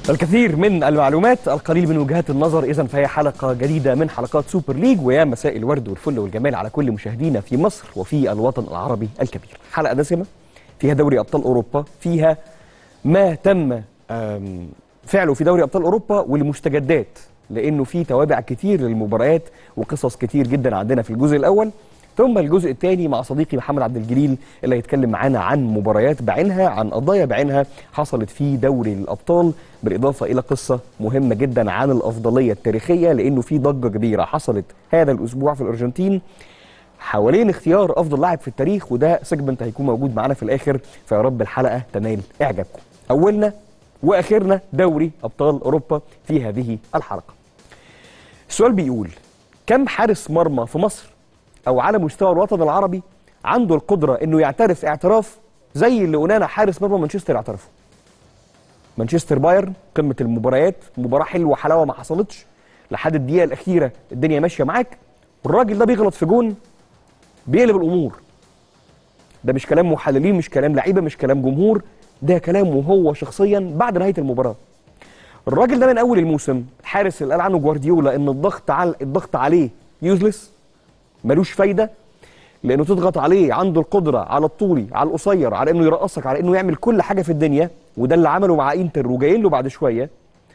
الكثير من المعلومات القليل من وجهات النظر اذا فهي حلقه جديده من حلقات سوبر ليج ويا مساء الورد والفل والجمال على كل مشاهدينا في مصر وفي الوطن العربي الكبير حلقه دسمه فيها دوري ابطال اوروبا فيها ما تم آم، فعله في دوري ابطال اوروبا والمستجدات لانه في توابع كتير للمباريات وقصص كتير جدا عندنا في الجزء الاول ثم الجزء الثاني مع صديقي محمد عبد الجليل اللي هيتكلم معانا عن مباريات بعينها عن قضايا بعينها حصلت في دوري الابطال بالاضافه الى قصه مهمه جدا عن الافضليه التاريخيه لانه في ضجه كبيره حصلت هذا الاسبوع في الارجنتين حوالين اختيار افضل لاعب في التاريخ وده سيجمنت هيكون موجود معانا في الاخر فيا رب الحلقه تنال اعجابكم اولنا واخرنا دوري ابطال اوروبا في هذه الحلقه السؤال بيقول كم حارس مرمى في مصر او على مستوى الوطن العربي عنده القدره انه يعترف اعتراف زي اللي اونانا حارس مرمى مانشستر اعترفه مانشستر بايرن قمه المباريات مباراه حلوه حلاوه ما حصلتش لحد الدقيقه الاخيره الدنيا ماشيه معاك والراجل ده بيغلط في جون بيقلب الامور ده مش كلام محللين مش كلام لعيبه مش كلام جمهور ده كلامه هو شخصيا بعد نهايه المباراه الراجل ده من اول الموسم الحارس اللي قال عنه جوارديولا ان الضغط على الضغط عليه يوزلس ملوش فايده لانه تضغط عليه عنده القدره على الطولي على القصير على انه يرقصك على انه يعمل كل حاجه في الدنيا وده اللي عمله مع انتر وجايين له بعد شويه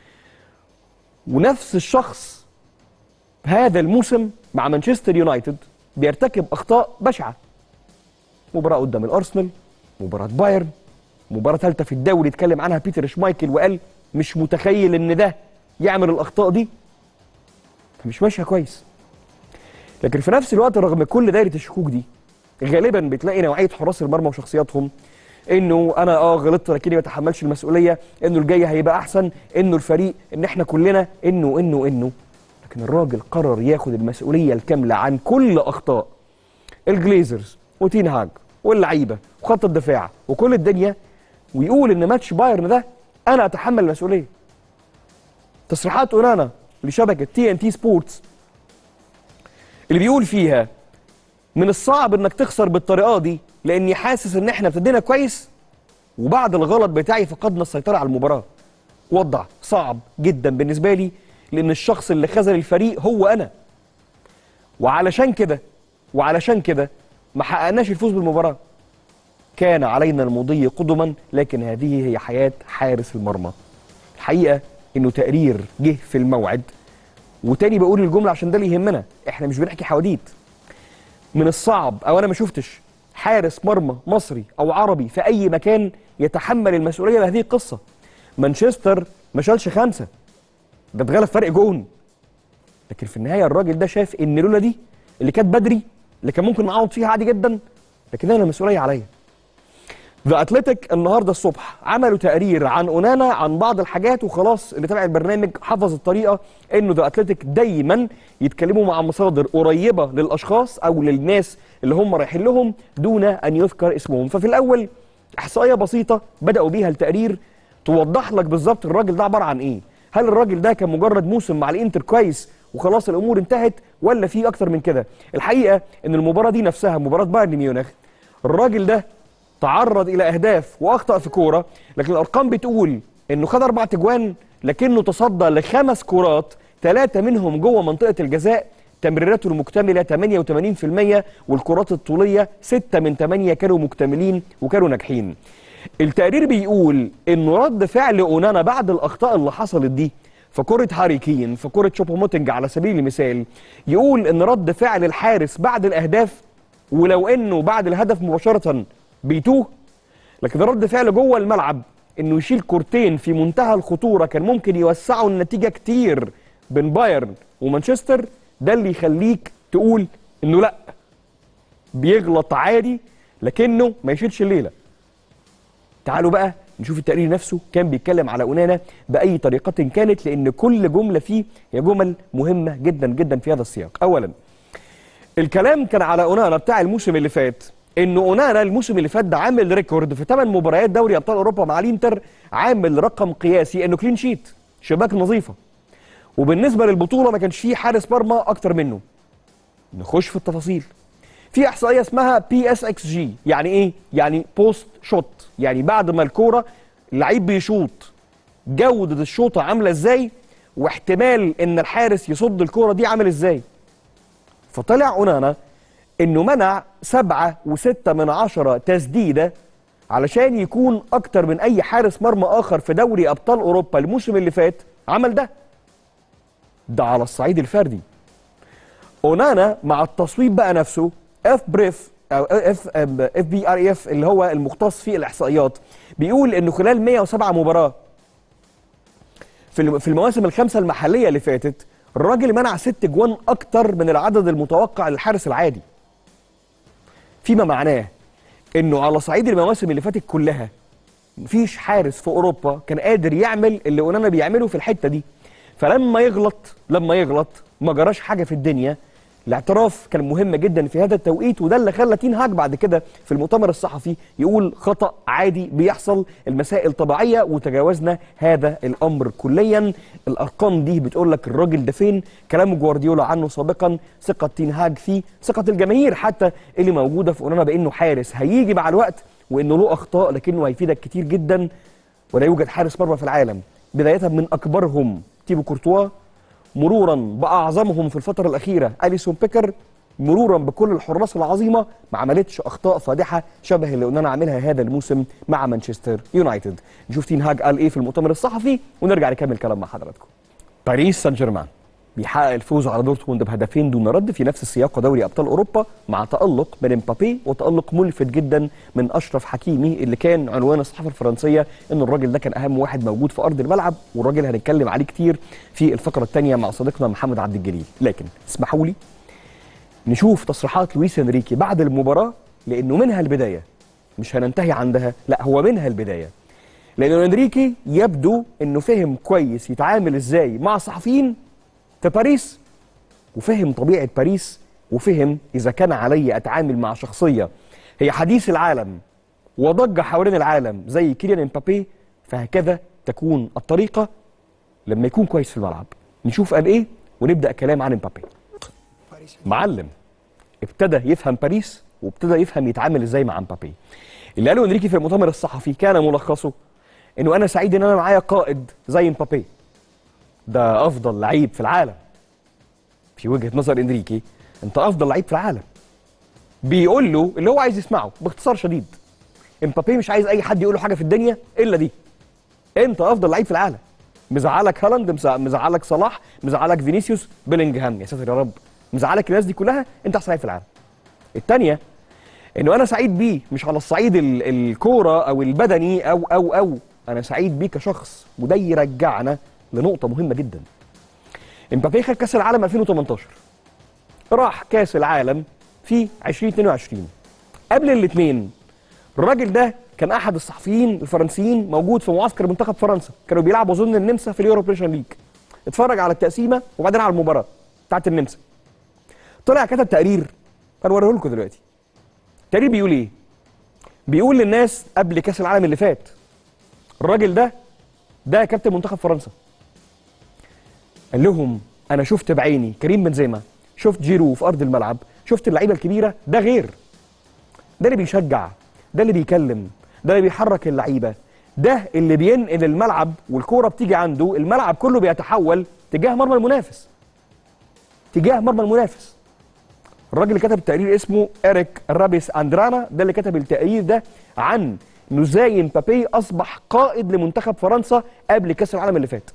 ونفس الشخص هذا الموسم مع مانشستر يونايتد بيرتكب اخطاء بشعه مباراه قدام الارسنال مباراه بايرن مباراه ثالثه في الدوري اتكلم عنها بيتر شمايكل وقال مش متخيل ان ده يعمل الاخطاء دي فمش ماشيه كويس لكن في نفس الوقت رغم كل دايره الشكوك دي غالبا بتلاقي نوعيه حراس المرمى وشخصياتهم انه انا اه غلطت لكني ما اتحملش المسؤوليه انه الجاي هيبقى احسن انه الفريق ان احنا كلنا انه انه انه لكن الراجل قرر ياخد المسؤوليه الكامله عن كل اخطاء الجليزرز وتين هاج واللعيبه وخط الدفاع وكل الدنيا ويقول ان ماتش بايرن ده انا اتحمل المسؤوليه تصريحات اونانا لشبكه تي ان تي سبورتس اللي بيقول فيها من الصعب انك تخسر بالطريقه دي لاني حاسس ان احنا ابتدينا كويس وبعد الغلط بتاعي فقدنا السيطره على المباراه وضع صعب جدا بالنسبه لي لان الشخص اللي خذل الفريق هو انا وعلشان كده وعلشان كده ما حققناش الفوز بالمباراه كان علينا المضي قدما لكن هذه هي حياه حارس المرمى الحقيقه انه تقرير جه في الموعد وتاني بقول الجمله عشان ده اللي يهمنا احنا مش بنحكي حواديت من الصعب او انا ما شفتش حارس مرمى مصري او عربي في اي مكان يتحمل المسؤوليه بهذه القصه مانشستر ما شالش خمسه ده اتغلب فرق جون لكن في النهايه الراجل ده شاف ان لولا دي اللي كانت بدري اللي كان ممكن نعوض فيها عادي جدا لكن انا المسؤوليه عليا ذا اتلتيك النهارده الصبح عملوا تقرير عن اونانا عن بعض الحاجات وخلاص اللي تابع البرنامج حفظ الطريقه انه ذا اتلتيك دايما يتكلموا مع مصادر قريبه للاشخاص او للناس اللي هم رايحين لهم دون ان يذكر اسمهم ففي الاول احصائيه بسيطه بداوا بيها التقرير توضح لك بالظبط الراجل ده عباره عن ايه هل الراجل ده كان مجرد موسم مع الانتر كويس وخلاص الامور انتهت ولا في اكتر من كده الحقيقه ان المباراه دي نفسها مباراه بايرن ميونخ الراجل ده تعرض الى اهداف واخطا في كوره لكن الارقام بتقول انه خد اربع تجوان لكنه تصدى لخمس كرات ثلاثه منهم جوه منطقه الجزاء تمريراته المكتمله 88% والكرات الطوليه 6 من 8 كانوا مكتملين وكانوا ناجحين. التقرير بيقول انه رد فعل اونانا بعد الاخطاء اللي حصلت دي في كرة هاري كين في كرة شوبو موتنج على سبيل المثال يقول ان رد فعل الحارس بعد الاهداف ولو انه بعد الهدف مباشرة بيتوه لكن رد فعل جوه الملعب انه يشيل كورتين في منتهى الخطوره كان ممكن يوسعوا النتيجه كتير بين بايرن ومانشستر ده اللي يخليك تقول انه لا بيغلط عادي لكنه ما يشيلش الليله تعالوا بقى نشوف التقرير نفسه كان بيتكلم على اونانا باي طريقه كانت لان كل جمله فيه هي جمل مهمه جدا جدا في هذا السياق اولا الكلام كان على اونانا بتاع الموسم اللي فات انه اونانا الموسم اللي فات ده عامل ريكورد في 8 مباريات دوري ابطال اوروبا مع الانتر عامل رقم قياسي انه كلين شيت شباك نظيفه وبالنسبه للبطوله ما كانش فيه حارس مرمى اكتر منه نخش في التفاصيل في احصائيه اسمها بي اس اكس جي يعني ايه يعني بوست شوت يعني بعد ما الكوره اللعيب بيشوط جوده الشوطه عامله ازاي واحتمال ان الحارس يصد الكوره دي عامل ازاي فطلع اونانا انه منع سبعة وستة من عشرة تسديدة علشان يكون اكتر من اي حارس مرمى اخر في دوري ابطال اوروبا الموسم اللي فات عمل ده ده على الصعيد الفردي اونانا مع التصويب بقى نفسه اف بريف او اف اف بي ار اف اللي هو المختص في الاحصائيات بيقول انه خلال 107 مباراه في الم- في المواسم الخمسه المحليه اللي فاتت الراجل منع ست جوان اكتر من العدد المتوقع للحارس العادي فيما معناه انه على صعيد المواسم اللي فاتت كلها مفيش حارس في اوروبا كان قادر يعمل اللي اونانا بيعمله في الحته دي فلما يغلط لما يغلط ما جراش حاجه في الدنيا الاعتراف كان مهم جدا في هذا التوقيت وده اللي خلى تين هاج بعد كده في المؤتمر الصحفي يقول خطا عادي بيحصل المسائل طبيعيه وتجاوزنا هذا الامر كليا الارقام دي بتقول لك الراجل ده فين كلام جوارديولا عنه سابقا ثقه تين هاج فيه ثقه الجماهير حتى اللي موجوده في اونانا بانه حارس هيجي مع الوقت وانه له اخطاء لكنه هيفيدك كتير جدا ولا يوجد حارس مرمى في العالم بدايه من اكبرهم تيبو كورتوا مرورا باعظمهم في الفتره الاخيره اليسون بيكر مرورا بكل الحراس العظيمه ما عملتش اخطاء فادحه شبه اللي قلنا نعملها هذا الموسم مع مانشستر يونايتد نشوف تين هاج قال ايه في المؤتمر الصحفي ونرجع نكمل كلام مع حضراتكم باريس سان جيرمان بيحقق الفوز على دورتموند بهدفين دون رد في نفس السياق دوري ابطال اوروبا مع تالق من امبابي وتالق ملفت جدا من اشرف حكيمي اللي كان عنوان الصحافه الفرنسيه ان الراجل ده كان اهم واحد موجود في ارض الملعب والراجل هنتكلم عليه كتير في الفقره الثانيه مع صديقنا محمد عبد الجليل لكن اسمحوا لي نشوف تصريحات لويس انريكي بعد المباراه لانه منها البدايه مش هننتهي عندها لا هو منها البدايه لانه انريكي يبدو انه فهم كويس يتعامل ازاي مع الصحفيين في باريس وفهم طبيعه باريس وفهم اذا كان علي اتعامل مع شخصيه هي حديث العالم وضجه حوالين العالم زي كيليان امبابي فهكذا تكون الطريقه لما يكون كويس في الملعب نشوف قال ايه ونبدا كلام عن امبابي معلم ابتدى يفهم باريس وابتدى يفهم يتعامل ازاي مع امبابي اللي قاله انريكي في المؤتمر الصحفي كان ملخصه انه انا سعيد ان انا معايا قائد زي امبابي ده افضل لعيب في العالم في وجهه نظر انريكي انت افضل لعيب في العالم بيقول له اللي هو عايز يسمعه باختصار شديد امبابي مش عايز اي حد يقول له حاجه في الدنيا الا دي انت افضل لعيب في العالم مزعلك هالاند مزع- مزعلك صلاح مزعلك فينيسيوس بيلينجهام يا ساتر يا رب مزعلك الناس دي كلها انت احسن لعيب في العالم الثانيه انه انا سعيد بيه مش على الصعيد ال- الكوره او البدني او او او انا سعيد بيه كشخص وده يرجعنا لنقطه مهمه جدا امبابي خد كاس العالم 2018 راح كاس العالم في 2022 قبل الاثنين الراجل ده كان احد الصحفيين الفرنسيين موجود في معسكر منتخب فرنسا كانوا بيلعبوا اظن النمسا في اليوروبريشن ليج اتفرج على التقسيمه وبعدين على المباراه بتاعت النمسا طلع كتب تقرير هنوريه لكم دلوقتي التقرير بيقول ايه بيقول للناس قبل كاس العالم اللي فات الراجل ده ده كابتن منتخب فرنسا قال لهم انا شفت بعيني كريم بنزيما شفت جيرو في ارض الملعب شفت اللعيبه الكبيره ده غير ده اللي بيشجع ده اللي بيكلم ده اللي بيحرك اللعيبه ده اللي بينقل الملعب والكوره بتيجي عنده الملعب كله بيتحول تجاه مرمى المنافس تجاه مرمى المنافس الراجل اللي كتب التقرير اسمه اريك رابيس اندرانا ده اللي كتب التقرير ده عن انه ازاي مبابي اصبح قائد لمنتخب فرنسا قبل كاس العالم اللي فات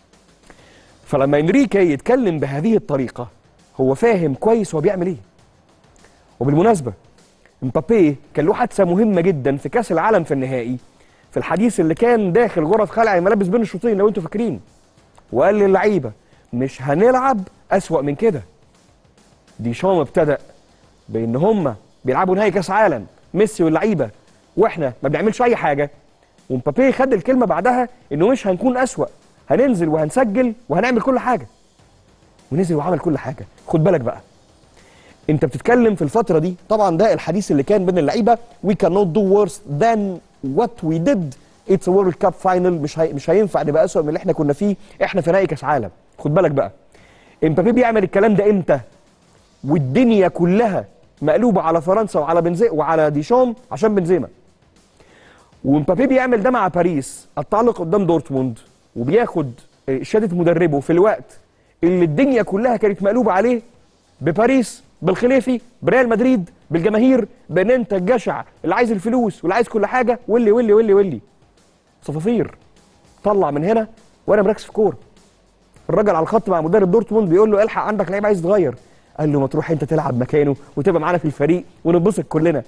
فلما انريكي يتكلم بهذه الطريقه هو فاهم كويس هو بيعمل ايه وبالمناسبه مبابي كان له حادثه مهمه جدا في كاس العالم في النهائي في الحديث اللي كان داخل غرف خلع الملابس بين الشوطين لو انتوا فاكرين وقال للعيبه مش هنلعب اسوأ من كده ديشام ابتدأ بان هم بيلعبوا نهائي كاس عالم ميسي واللعيبه واحنا ما بنعملش اي حاجه ومبابي خد الكلمه بعدها انه مش هنكون اسوأ هننزل وهنسجل وهنعمل كل حاجه ونزل وعمل كل حاجه خد بالك بقى انت بتتكلم في الفتره دي طبعا ده الحديث اللي كان بين اللعيبه we cannot do worse than what we did it's a world cup final مش هي... مش هينفع نبقى اسوأ من اللي احنا كنا فيه احنا في نهائي كاس عالم خد بالك بقى امبابي بيعمل الكلام ده امتى والدنيا كلها مقلوبه على فرنسا وعلى بنزي وعلى ديشام عشان بنزيما ومبابي بيعمل ده مع باريس التعلق قدام دورتموند وبياخد شهاده مدربه في الوقت اللي الدنيا كلها كانت مقلوبه عليه بباريس بالخليفي بريال مدريد بالجماهير بان انت الجشع اللي عايز الفلوس واللي عايز كل حاجه واللي واللي واللي واللي صفافير طلع من هنا وانا مركز في كوره الراجل على الخط مع مدرب دورتموند بيقول له الحق عندك لعيب عايز يتغير قال له ما تروح انت تلعب مكانه وتبقى معانا في الفريق وننبسط كلنا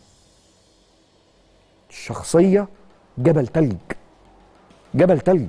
الشخصيه جبل تلج جبل تلج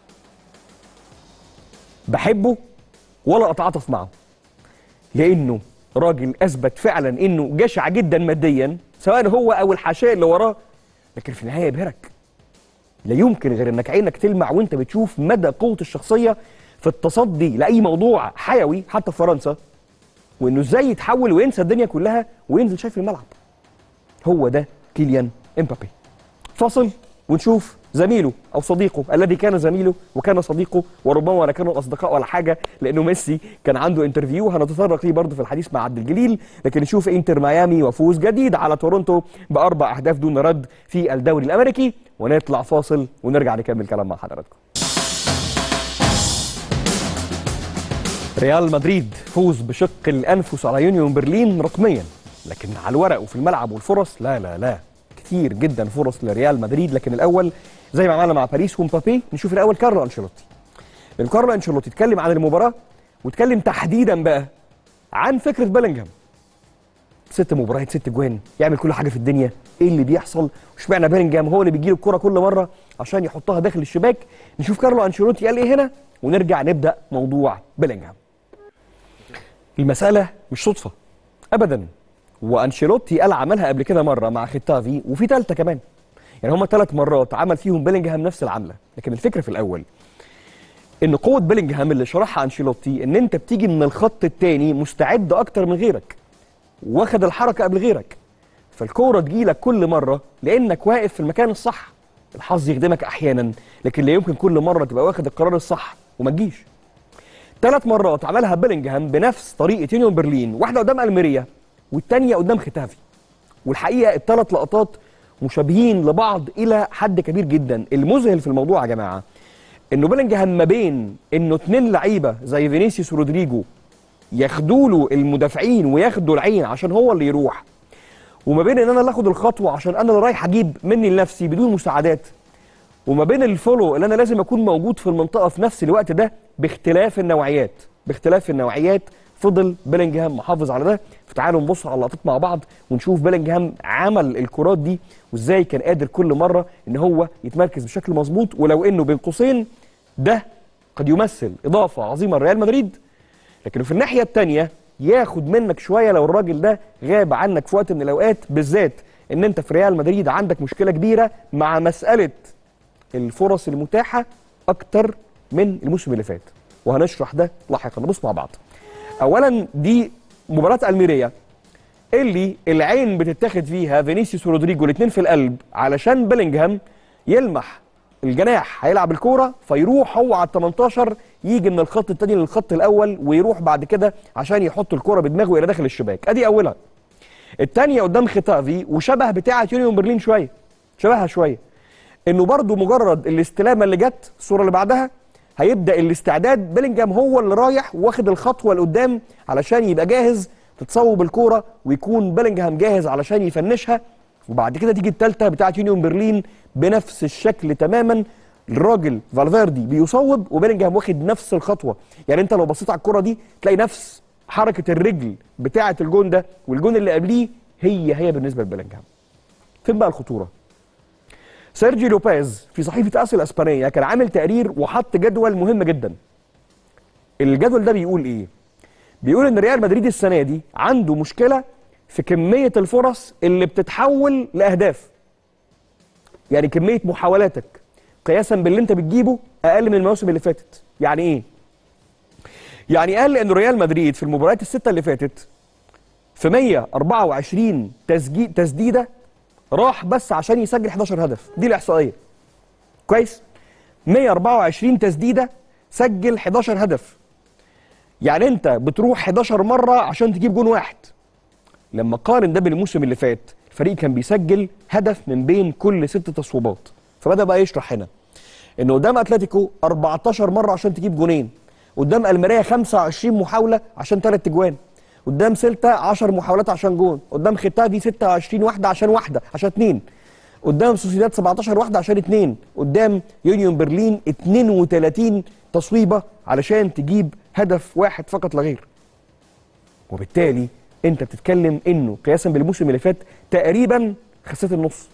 بحبه ولا اتعاطف معه لانه راجل اثبت فعلا انه جشع جدا ماديا سواء هو او الحاشيه اللي وراه لكن في النهايه يبهرك لا يمكن غير انك عينك تلمع وانت بتشوف مدى قوه الشخصيه في التصدي لاي موضوع حيوي حتى في فرنسا وانه ازاي يتحول وينسى الدنيا كلها وينزل شايف الملعب هو ده كيليان امبابي فاصل ونشوف زميله او صديقه الذي كان زميله وكان صديقه وربما ولا كانوا اصدقاء ولا حاجه لانه ميسي كان عنده انترفيو هنتطرق ليه برضه في الحديث مع عبد الجليل لكن نشوف انتر ميامي وفوز جديد على تورونتو باربع اهداف دون رد في الدوري الامريكي ونطلع فاصل ونرجع نكمل كلام مع حضراتكم ريال مدريد فوز بشق الانفس على يونيون برلين رقميا لكن على الورق وفي الملعب والفرص لا لا لا كتير جدا فرص لريال مدريد لكن الاول زي ما عملنا مع باريس ومبابي نشوف الاول كارلو انشيلوتي لان كارلو انشيلوتي اتكلم عن المباراه واتكلم تحديدا بقى عن فكره بيلينجهام ست مباريات ست جوان يعمل كل حاجه في الدنيا ايه اللي بيحصل واشمعنى بيلينجهام هو اللي بيجي له الكره كل مره عشان يحطها داخل الشباك نشوف كارلو انشيلوتي قال ايه هنا ونرجع نبدا موضوع بيلينجهام المساله مش صدفه ابدا وانشيلوتي قال عملها قبل كده مره مع ختافي وفي ثالثه كمان يعني هما ثلاث مرات عمل فيهم بيلينجهام نفس العمله لكن الفكره في الاول ان قوه بيلينجهام اللي شرحها انشيلوتي ان انت بتيجي من الخط الثاني مستعد اكتر من غيرك واخد الحركه قبل غيرك فالكوره تجيلك كل مره لانك واقف في المكان الصح الحظ يخدمك احيانا لكن لا يمكن كل مره تبقى واخد القرار الصح وما تجيش ثلاث مرات عملها بيلينجهام بنفس طريقه يونيون برلين واحده قدام الميريا والثانيه قدام ختافي والحقيقه الثلاث لقطات مشابهين لبعض الى حد كبير جدا المذهل في الموضوع يا جماعه انه بيلينجهام ما بين انه اتنين لعيبه زي فينيسيوس ورودريجو ياخدوا له المدافعين وياخدوا العين عشان هو اللي يروح وما بين ان انا اللي اخد الخطوه عشان انا اللي رايح اجيب مني لنفسي بدون مساعدات وما بين الفولو اللي انا لازم اكون موجود في المنطقه في نفس الوقت ده باختلاف النوعيات باختلاف النوعيات فضل بيلينجهام محافظ على ده فتعالوا نبص على اللقطات مع بعض ونشوف بيلينجهام عمل الكرات دي وازاي كان قادر كل مره ان هو يتمركز بشكل مظبوط ولو انه بين قوسين ده قد يمثل اضافه عظيمه لريال مدريد لكن في الناحيه الثانيه ياخد منك شويه لو الراجل ده غاب عنك في وقت من الاوقات بالذات ان انت في ريال مدريد عندك مشكله كبيره مع مساله الفرص المتاحه اكتر من الموسم اللي فات وهنشرح ده لاحقا نبص مع بعض اولا دي مباراه الميريا اللي العين بتتاخد فيها فينيسيوس ورودريجو الاثنين في القلب علشان بيلينجهام يلمح الجناح هيلعب الكوره فيروح هو على ال 18 يجي من الخط الثاني للخط الاول ويروح بعد كده عشان يحط الكوره بدماغه الى داخل الشباك ادي اولها الثانيه قدام ختافي وشبه بتاعه يونيون برلين شويه شبهها شويه انه برضو مجرد الاستلامه اللي جت الصوره اللي بعدها هيبدا الاستعداد بيلينجهام هو اللي رايح واخد الخطوه لقدام علشان يبقى جاهز تتصوب الكوره ويكون بيلينجهام جاهز علشان يفنشها وبعد كده تيجي الثالثه بتاعه يونيون برلين بنفس الشكل تماما الراجل فالفيردي بيصوب وبيلينجهام واخد نفس الخطوه يعني انت لو بصيت على الكره دي تلاقي نفس حركه الرجل بتاعه الجون ده والجون اللي قبليه هي هي بالنسبه لبيلينجهام فين بقى الخطوره سيرجي لوبيز في صحيفه اسيا الاسبانيه كان عامل تقرير وحط جدول مهم جدا الجدول ده بيقول ايه بيقول ان ريال مدريد السنه دي عنده مشكله في كميه الفرص اللي بتتحول لاهداف يعني كميه محاولاتك قياسا باللي انت بتجيبه اقل من المواسم اللي فاتت يعني ايه يعني قال ان ريال مدريد في المباريات السته اللي فاتت في 124 تسجيل تسديده راح بس عشان يسجل 11 هدف دي الاحصائيه كويس 124 تسديده سجل 11 هدف يعني انت بتروح 11 مره عشان تجيب جون واحد لما قارن ده بالموسم اللي فات الفريق كان بيسجل هدف من بين كل ست تصويبات فبدا بقى يشرح هنا ان قدام اتلتيكو 14 مره عشان تجيب جونين قدام الماريا 25 محاوله عشان ثلاث اجوان قدام سيلتا 10 محاولات عشان جون قدام ختافي 26 واحده عشان واحده عشان اثنين قدام سوسيداد 17 واحده عشان اثنين قدام يونيون برلين 32 تصويبه علشان تجيب هدف واحد فقط لا غير وبالتالي انت بتتكلم انه قياسا بالموسم اللي فات تقريبا خسيت النص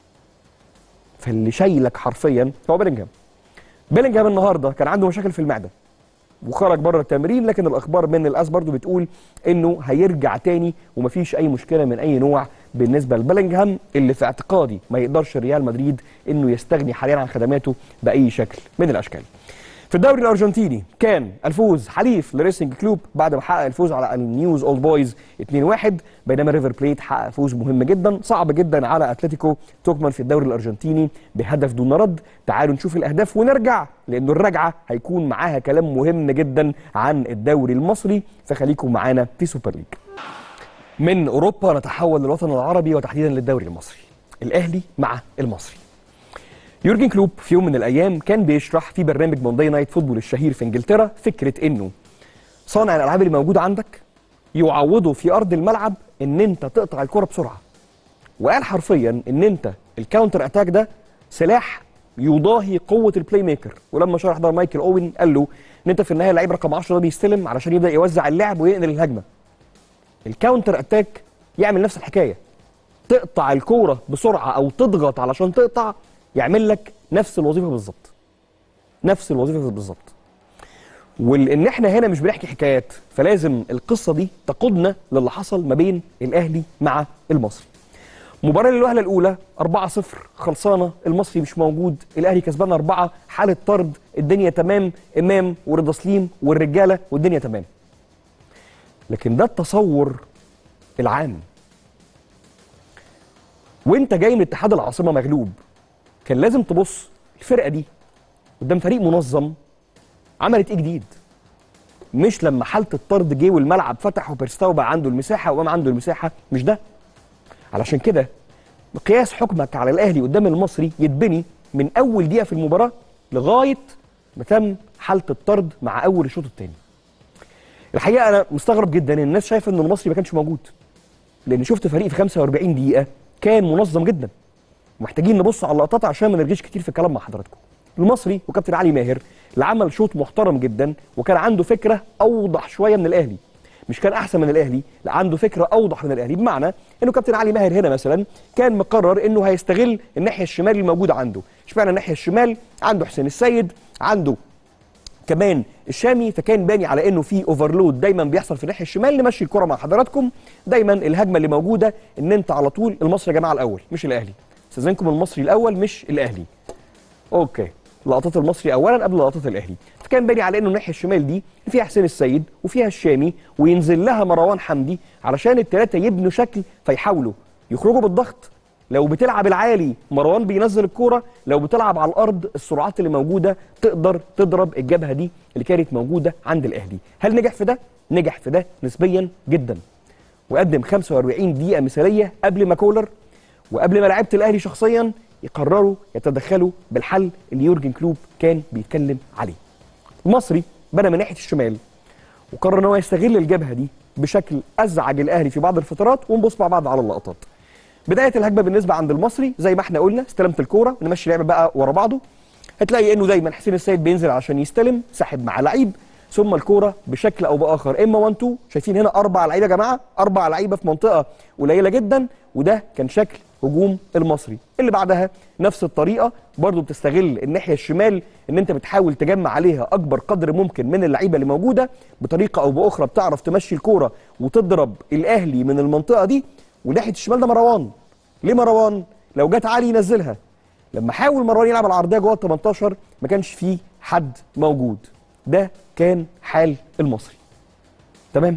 فاللي شايلك حرفيا هو بيلينجهام بيلينجهام النهارده كان عنده مشاكل في المعده وخرج بره التمرين لكن الاخبار من الاس برضو بتقول انه هيرجع تاني ومفيش اي مشكله من اي نوع بالنسبه لبلينجهام اللي في اعتقادي ما يقدرش ريال مدريد انه يستغني حاليا عن خدماته باي شكل من الاشكال في الدوري الارجنتيني كان الفوز حليف لريسنج كلوب بعد ما حقق الفوز على النيوز اولد بويز 2-1 بينما ريفر بليت حقق فوز مهم جدا صعب جدا على اتلتيكو توكمان في الدوري الارجنتيني بهدف دون رد تعالوا نشوف الاهداف ونرجع لانه الرجعه هيكون معاها كلام مهم جدا عن الدوري المصري فخليكم معانا في سوبر ليج من اوروبا نتحول للوطن العربي وتحديدا للدوري المصري الاهلي مع المصري يورجن كلوب في يوم من الايام كان بيشرح في برنامج مونداي نايت فوتبول الشهير في انجلترا فكره انه صانع الالعاب اللي موجود عندك يعوضه في ارض الملعب ان انت تقطع الكره بسرعه وقال حرفيا ان انت الكاونتر اتاك ده سلاح يضاهي قوه البلاي ميكر ولما شرح ده مايكل اوين قال له ان انت في النهايه اللعيب رقم 10 ده بيستلم علشان يبدا يوزع اللعب وينقل الهجمه الكاونتر اتاك يعمل نفس الحكايه تقطع الكوره بسرعه او تضغط علشان تقطع يعمل لك نفس الوظيفه بالظبط نفس الوظيفه بالظبط وان احنا هنا مش بنحكي حكايات فلازم القصه دي تقودنا للي حصل ما بين الاهلي مع المصري مباراة للوهلة الأولى 4-0 خلصانة المصري مش موجود الأهلي كسبان أربعة حالة طرد الدنيا تمام إمام ورضا سليم والرجالة والدنيا تمام لكن ده التصور العام وانت جاي من اتحاد العاصمة مغلوب كان لازم تبص الفرقة دي قدام فريق منظم عملت ايه جديد مش لما حالة الطرد جه والملعب فتح وبيرستاو بقى عنده المساحة وقام عنده المساحة مش ده علشان كده مقياس حكمك على الاهلي قدام المصري يتبني من اول دقيقه في المباراه لغايه ما تم حاله الطرد مع اول الشوط الثاني. الحقيقه انا مستغرب جدا ان الناس شايفه ان المصري ما كانش موجود. لان شفت فريق في 45 دقيقه كان منظم جدا. ومحتاجين نبص على اللقطات عشان ما نرجعش كتير في الكلام مع حضراتكم. المصري وكابتن علي ماهر اللي عمل شوط محترم جدا وكان عنده فكره اوضح شويه من الاهلي. مش كان احسن من الاهلي لا عنده فكره اوضح من الاهلي بمعنى انه كابتن علي ماهر هنا مثلا كان مقرر انه هيستغل الناحيه الشمال الموجوده عنده اشمعنى الناحيه الشمال عنده حسين السيد عنده كمان الشامي فكان باني على انه في اوفرلود دايما بيحصل في الناحيه الشمال نمشي الكره مع حضراتكم دايما الهجمه اللي موجوده ان انت على طول المصري يا جماعه الاول مش الاهلي استاذنكم المصري الاول مش الاهلي اوكي لقطات المصري اولا قبل لقطات الاهلي فكان باني على انه الناحيه الشمال دي فيها حسين السيد وفيها الشامي وينزل لها مروان حمدي علشان الثلاثه يبنوا شكل فيحاولوا يخرجوا بالضغط لو بتلعب العالي مروان بينزل الكوره لو بتلعب على الارض السرعات اللي موجوده تقدر تضرب الجبهه دي اللي كانت موجوده عند الاهلي هل نجح في ده نجح في ده نسبيا جدا وقدم 45 دقيقه مثاليه قبل ما كولر وقبل ما لعيبه الاهلي شخصيا يقرروا يتدخلوا بالحل اللي يورجن كلوب كان بيتكلم عليه المصري بنى من ناحيه الشمال وقرر ان هو يستغل الجبهه دي بشكل ازعج الاهلي في بعض الفترات ونبص مع بعض على اللقطات بدايه الهجمه بالنسبه عند المصري زي ما احنا قلنا استلمت الكوره نمشي لعب بقى ورا بعضه هتلاقي انه دايما حسين السيد بينزل عشان يستلم ساحب مع لعيب ثم الكوره بشكل او باخر اما 1 2 شايفين هنا اربع لعيبه يا جماعه اربع لعيبه في منطقه قليله جدا وده كان شكل هجوم المصري اللي بعدها نفس الطريقه برضو بتستغل الناحيه الشمال ان انت بتحاول تجمع عليها اكبر قدر ممكن من اللعيبه اللي موجوده بطريقه او باخرى بتعرف تمشي الكوره وتضرب الاهلي من المنطقه دي وناحيه الشمال ده مروان ليه مروان لو جت علي ينزلها لما حاول مروان يلعب العرضيه جوه ال 18 ما كانش فيه حد موجود ده كان حال المصري تمام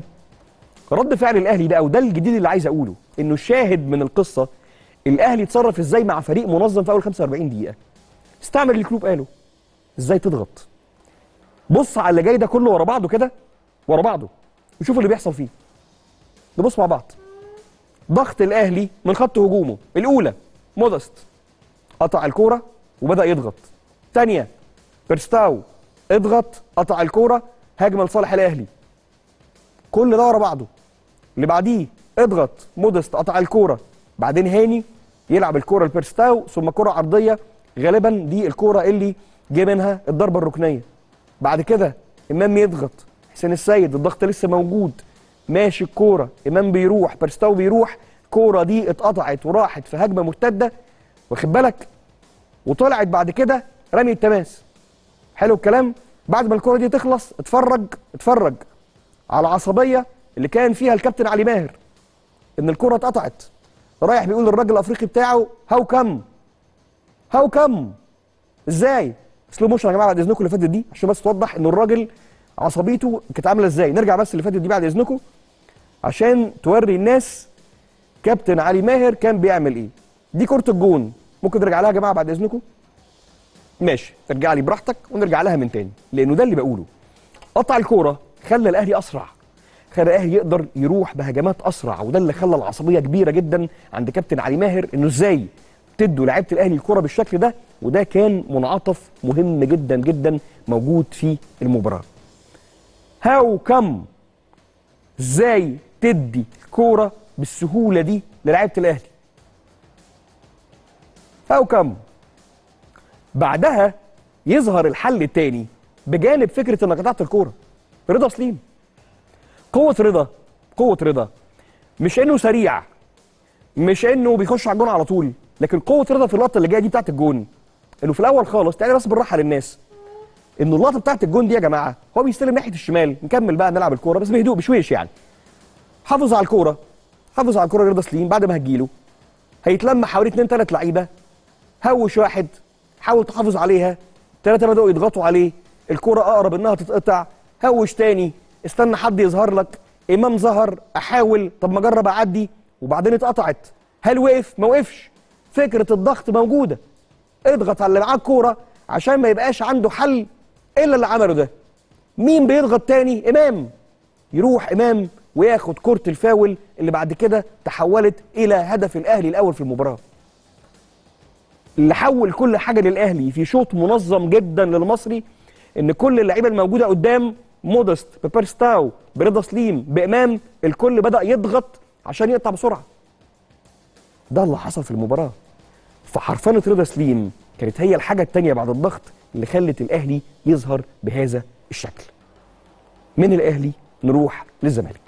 رد فعل الاهلي ده او ده الجديد اللي عايز اقوله انه الشاهد من القصه الاهلي اتصرف ازاي مع فريق منظم في اول 45 دقيقه استعمل اللي الكلوب قاله ازاي تضغط بص على اللي جاي ده كله ورا بعضه كده ورا بعضه وشوف اللي بيحصل فيه نبص مع بعض ضغط الاهلي من خط هجومه الاولى مودست قطع الكوره وبدا يضغط ثانيه بيرستاو اضغط قطع الكوره هجمه لصالح الاهلي كل ده ورا بعضه اللي بعديه اضغط مودست قطع الكوره بعدين هاني يلعب الكوره لبيرستاو ثم كره عرضيه غالبا دي الكوره اللي جه منها الضربه الركنيه بعد كده امام يضغط حسين السيد الضغط لسه موجود ماشي الكوره امام بيروح بيرستاو بيروح الكوره دي اتقطعت وراحت في هجمه مرتده واخد بالك وطلعت بعد كده رمي التماس حلو الكلام بعد ما الكوره دي تخلص اتفرج اتفرج على العصبيه اللي كان فيها الكابتن علي ماهر ان الكره اتقطعت رايح بيقول للراجل الافريقي بتاعه هاو كم هاو كم ازاي سلو موشن يا جماعه بعد اذنكم اللي فاتت دي عشان بس توضح ان الراجل عصبيته كانت عامله ازاي نرجع بس اللي فاتت دي بعد اذنكم عشان توري الناس كابتن علي ماهر كان بيعمل ايه دي كره الجون ممكن نرجع لها يا جماعه بعد اذنكم ماشي ترجع لي براحتك ونرجع لها من تاني لانه ده اللي بقوله قطع الكوره خلى الاهلي اسرع خلى الاهلي يقدر يروح بهجمات اسرع وده اللي خلى العصبيه كبيره جدا عند كابتن علي ماهر انه ازاي تدوا لعيبه الاهلي الكوره بالشكل ده وده كان منعطف مهم جدا جدا موجود في المباراه هاو كم ازاي تدي الكوره بالسهوله دي للعيبه الاهلي هاو كم بعدها يظهر الحل التاني بجانب فكره انك قطعت الكوره رضا سليم قوه رضا قوه رضا مش انه سريع مش انه بيخش على الجون على طول لكن قوه رضا في اللقطه اللي جايه دي بتاعت الجون انه في الاول خالص تعالى بس بالراحه للناس انه اللقطه بتاعت الجون دي يا جماعه هو بيستلم ناحيه الشمال نكمل بقى نلعب الكوره بس بهدوء بشويش يعني حافظ على الكوره حافظ على الكوره رضا سليم بعد ما هتجيله هيتلم حوالي اتنين تلات لعيبه هوش واحد حاول تحافظ عليها ثلاثه بداوا يضغطوا عليه الكوره اقرب انها تتقطع هوش تاني استنى حد يظهر لك امام ظهر احاول طب ما اجرب اعدي وبعدين اتقطعت هل وقف ما وقفش فكره الضغط موجوده اضغط على اللي معاه الكوره عشان ما يبقاش عنده حل الا اللي عمله ده مين بيضغط تاني امام يروح امام وياخد كره الفاول اللي بعد كده تحولت الى هدف الاهلي الاول في المباراه اللي حول كل حاجه للاهلي في شوط منظم جدا للمصري ان كل اللعيبه الموجوده قدام مودست ببيرستاو برضا سليم بامام الكل بدا يضغط عشان يقطع بسرعه ده اللي حصل في المباراه فحرفنه رضا سليم كانت هي الحاجه الثانيه بعد الضغط اللي خلت الاهلي يظهر بهذا الشكل من الاهلي نروح للزمالك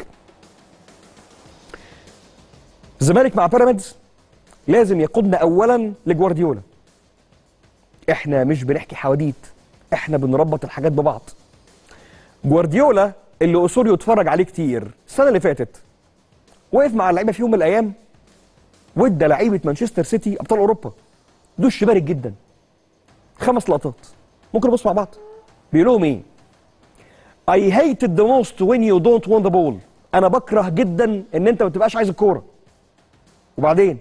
الزمالك مع بيراميدز لازم يقودنا اولا لجوارديولا احنا مش بنحكي حواديت احنا بنربط الحاجات ببعض جوارديولا اللي اسوريو اتفرج عليه كتير السنه اللي فاتت وقف مع اللعيبه في يوم من الايام وادى لعيبه مانشستر سيتي ابطال اوروبا دش بارد جدا خمس لقطات ممكن نبص مع بعض بيقول لهم ايه I hated the most when you don't want the ball انا بكره جدا ان انت ما تبقاش عايز الكوره وبعدين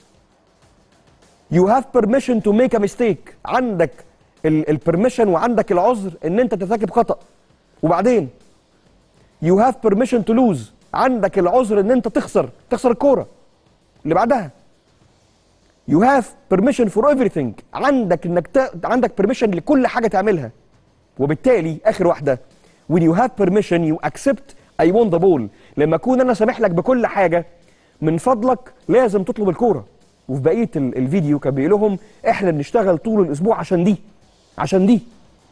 you have permission to make a mistake عندك البرميشن وعندك العذر ان انت ترتكب خطأ وبعدين you have permission to lose عندك العذر ان انت تخسر تخسر الكوره اللي بعدها you have permission for everything عندك انك ت... عندك permission لكل حاجه تعملها وبالتالي اخر واحده when you have permission you accept I want the ball لما اكون انا سامح لك بكل حاجه من فضلك لازم تطلب الكوره وفي بقيه ال- الفيديو كان بيقول لهم احنا بنشتغل طول الاسبوع عشان دي عشان دي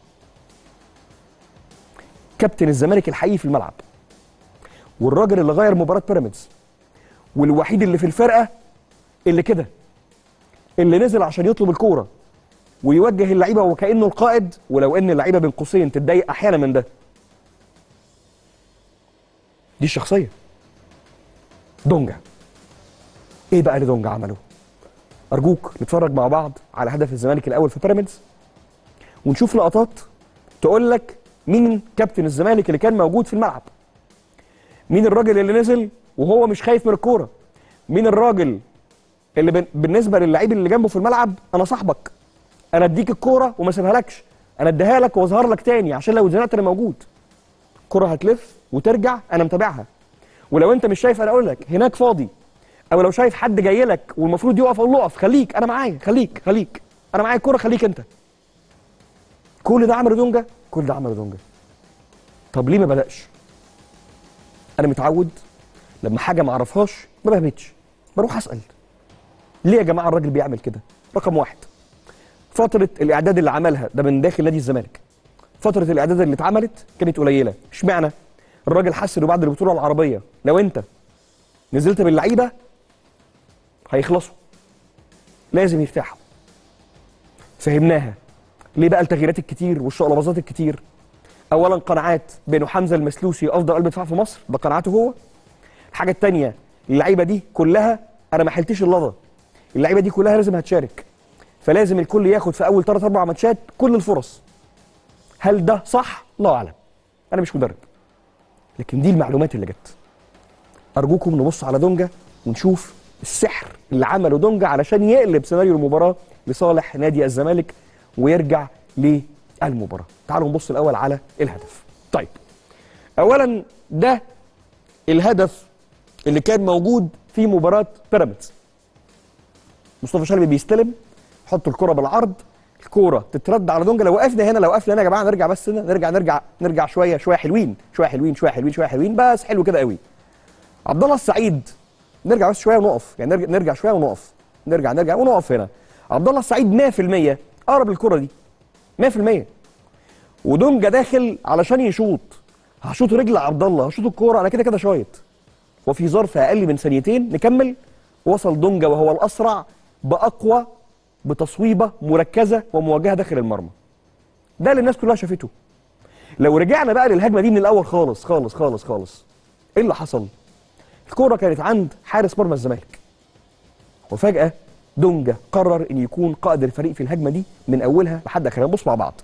كابتن الزمالك الحقيقي في الملعب والراجل اللي غير مباراه بيراميدز والوحيد اللي في الفرقه اللي كده اللي نزل عشان يطلب الكوره ويوجه اللعيبه وكانه القائد ولو ان اللعيبه بين قوسين تتضايق احيانا من ده دي الشخصيه دونجا ايه بقى اللي دونجا عمله ارجوك نتفرج مع بعض على هدف الزمالك الاول في بيراميدز ونشوف لقطات تقول لك مين كابتن الزمالك اللي كان موجود في الملعب مين الراجل اللي نزل وهو مش خايف من الكوره مين الراجل اللي بن- بالنسبه للعيب اللي جنبه في الملعب انا صاحبك انا اديك الكوره وما اسيبهالكش انا اديها لك واظهر لك تاني عشان لو اتزنقت انا موجود الكوره هتلف وترجع انا متابعها ولو انت مش شايف انا اقول لك هناك فاضي او لو شايف حد جاي لك والمفروض يقف اقول له اقف خليك انا معايا خليك خليك انا معايا الكوره خليك انت كل ده عمله دونجا كل ده عمله دونجا طب ليه ما بدأش انا متعود لما حاجه ما اعرفهاش ما بهمتش بروح اسال ليه يا جماعه الراجل بيعمل كده رقم واحد فتره الاعداد اللي عملها ده من داخل نادي الزمالك فتره الاعداد اللي اتعملت كانت قليله اشمعنى الراجل حس انه بعد البطوله العربيه لو انت نزلت باللعيبه هيخلصوا لازم يرتاحوا فهمناها ليه بقى التغييرات الكتير والشقلباظات الكتير اولا قناعات بانه حمزه المسلوسي افضل قلب دفاع في مصر ده قناعته هو الحاجه الثانيه اللعيبه دي كلها انا ما حلتش اللظه اللعيبه دي كلها لازم هتشارك فلازم الكل ياخد في اول ثلاث اربع ماتشات كل الفرص هل ده صح الله اعلم انا مش مدرب لكن دي المعلومات اللي جت ارجوكم نبص على دونجا ونشوف السحر اللي عمله دونجا علشان يقلب سيناريو المباراه لصالح نادي الزمالك ويرجع للمباراه تعالوا نبص الاول على الهدف طيب اولا ده الهدف اللي كان موجود في مباراه بيراميدز مصطفى شلبي بيستلم يحط الكره بالعرض الكوره تترد على دونجا لو وقفنا هنا لو وقفنا هنا يا جماعه نرجع بس هنا نرجع نرجع نرجع شويه شويه حلوين شويه حلوين شويه حلوين شويه حلوين بس حلو كده قوي عبد الله السعيد نرجع بس شويه ونقف يعني نرجع, نرجع شويه ونقف نرجع نرجع ونقف هنا عبد الله السعيد 100% اقرب للكره دي 100% ودونجا داخل علشان يشوط هشوط رجل عبد الله هشوط الكوره انا كده كده شايط وفي ظرف اقل من ثانيتين نكمل وصل دونجا وهو الاسرع باقوى بتصويبه مركزه وموجهه داخل المرمى ده اللي الناس كلها شافته لو رجعنا بقى للهجمه دي من الاول خالص خالص خالص خالص ايه اللي حصل الكوره كانت عند حارس مرمى الزمالك وفجاه دونجا قرر ان يكون قائد الفريق في الهجمه دي من اولها لحد اخرها نبص مع بعض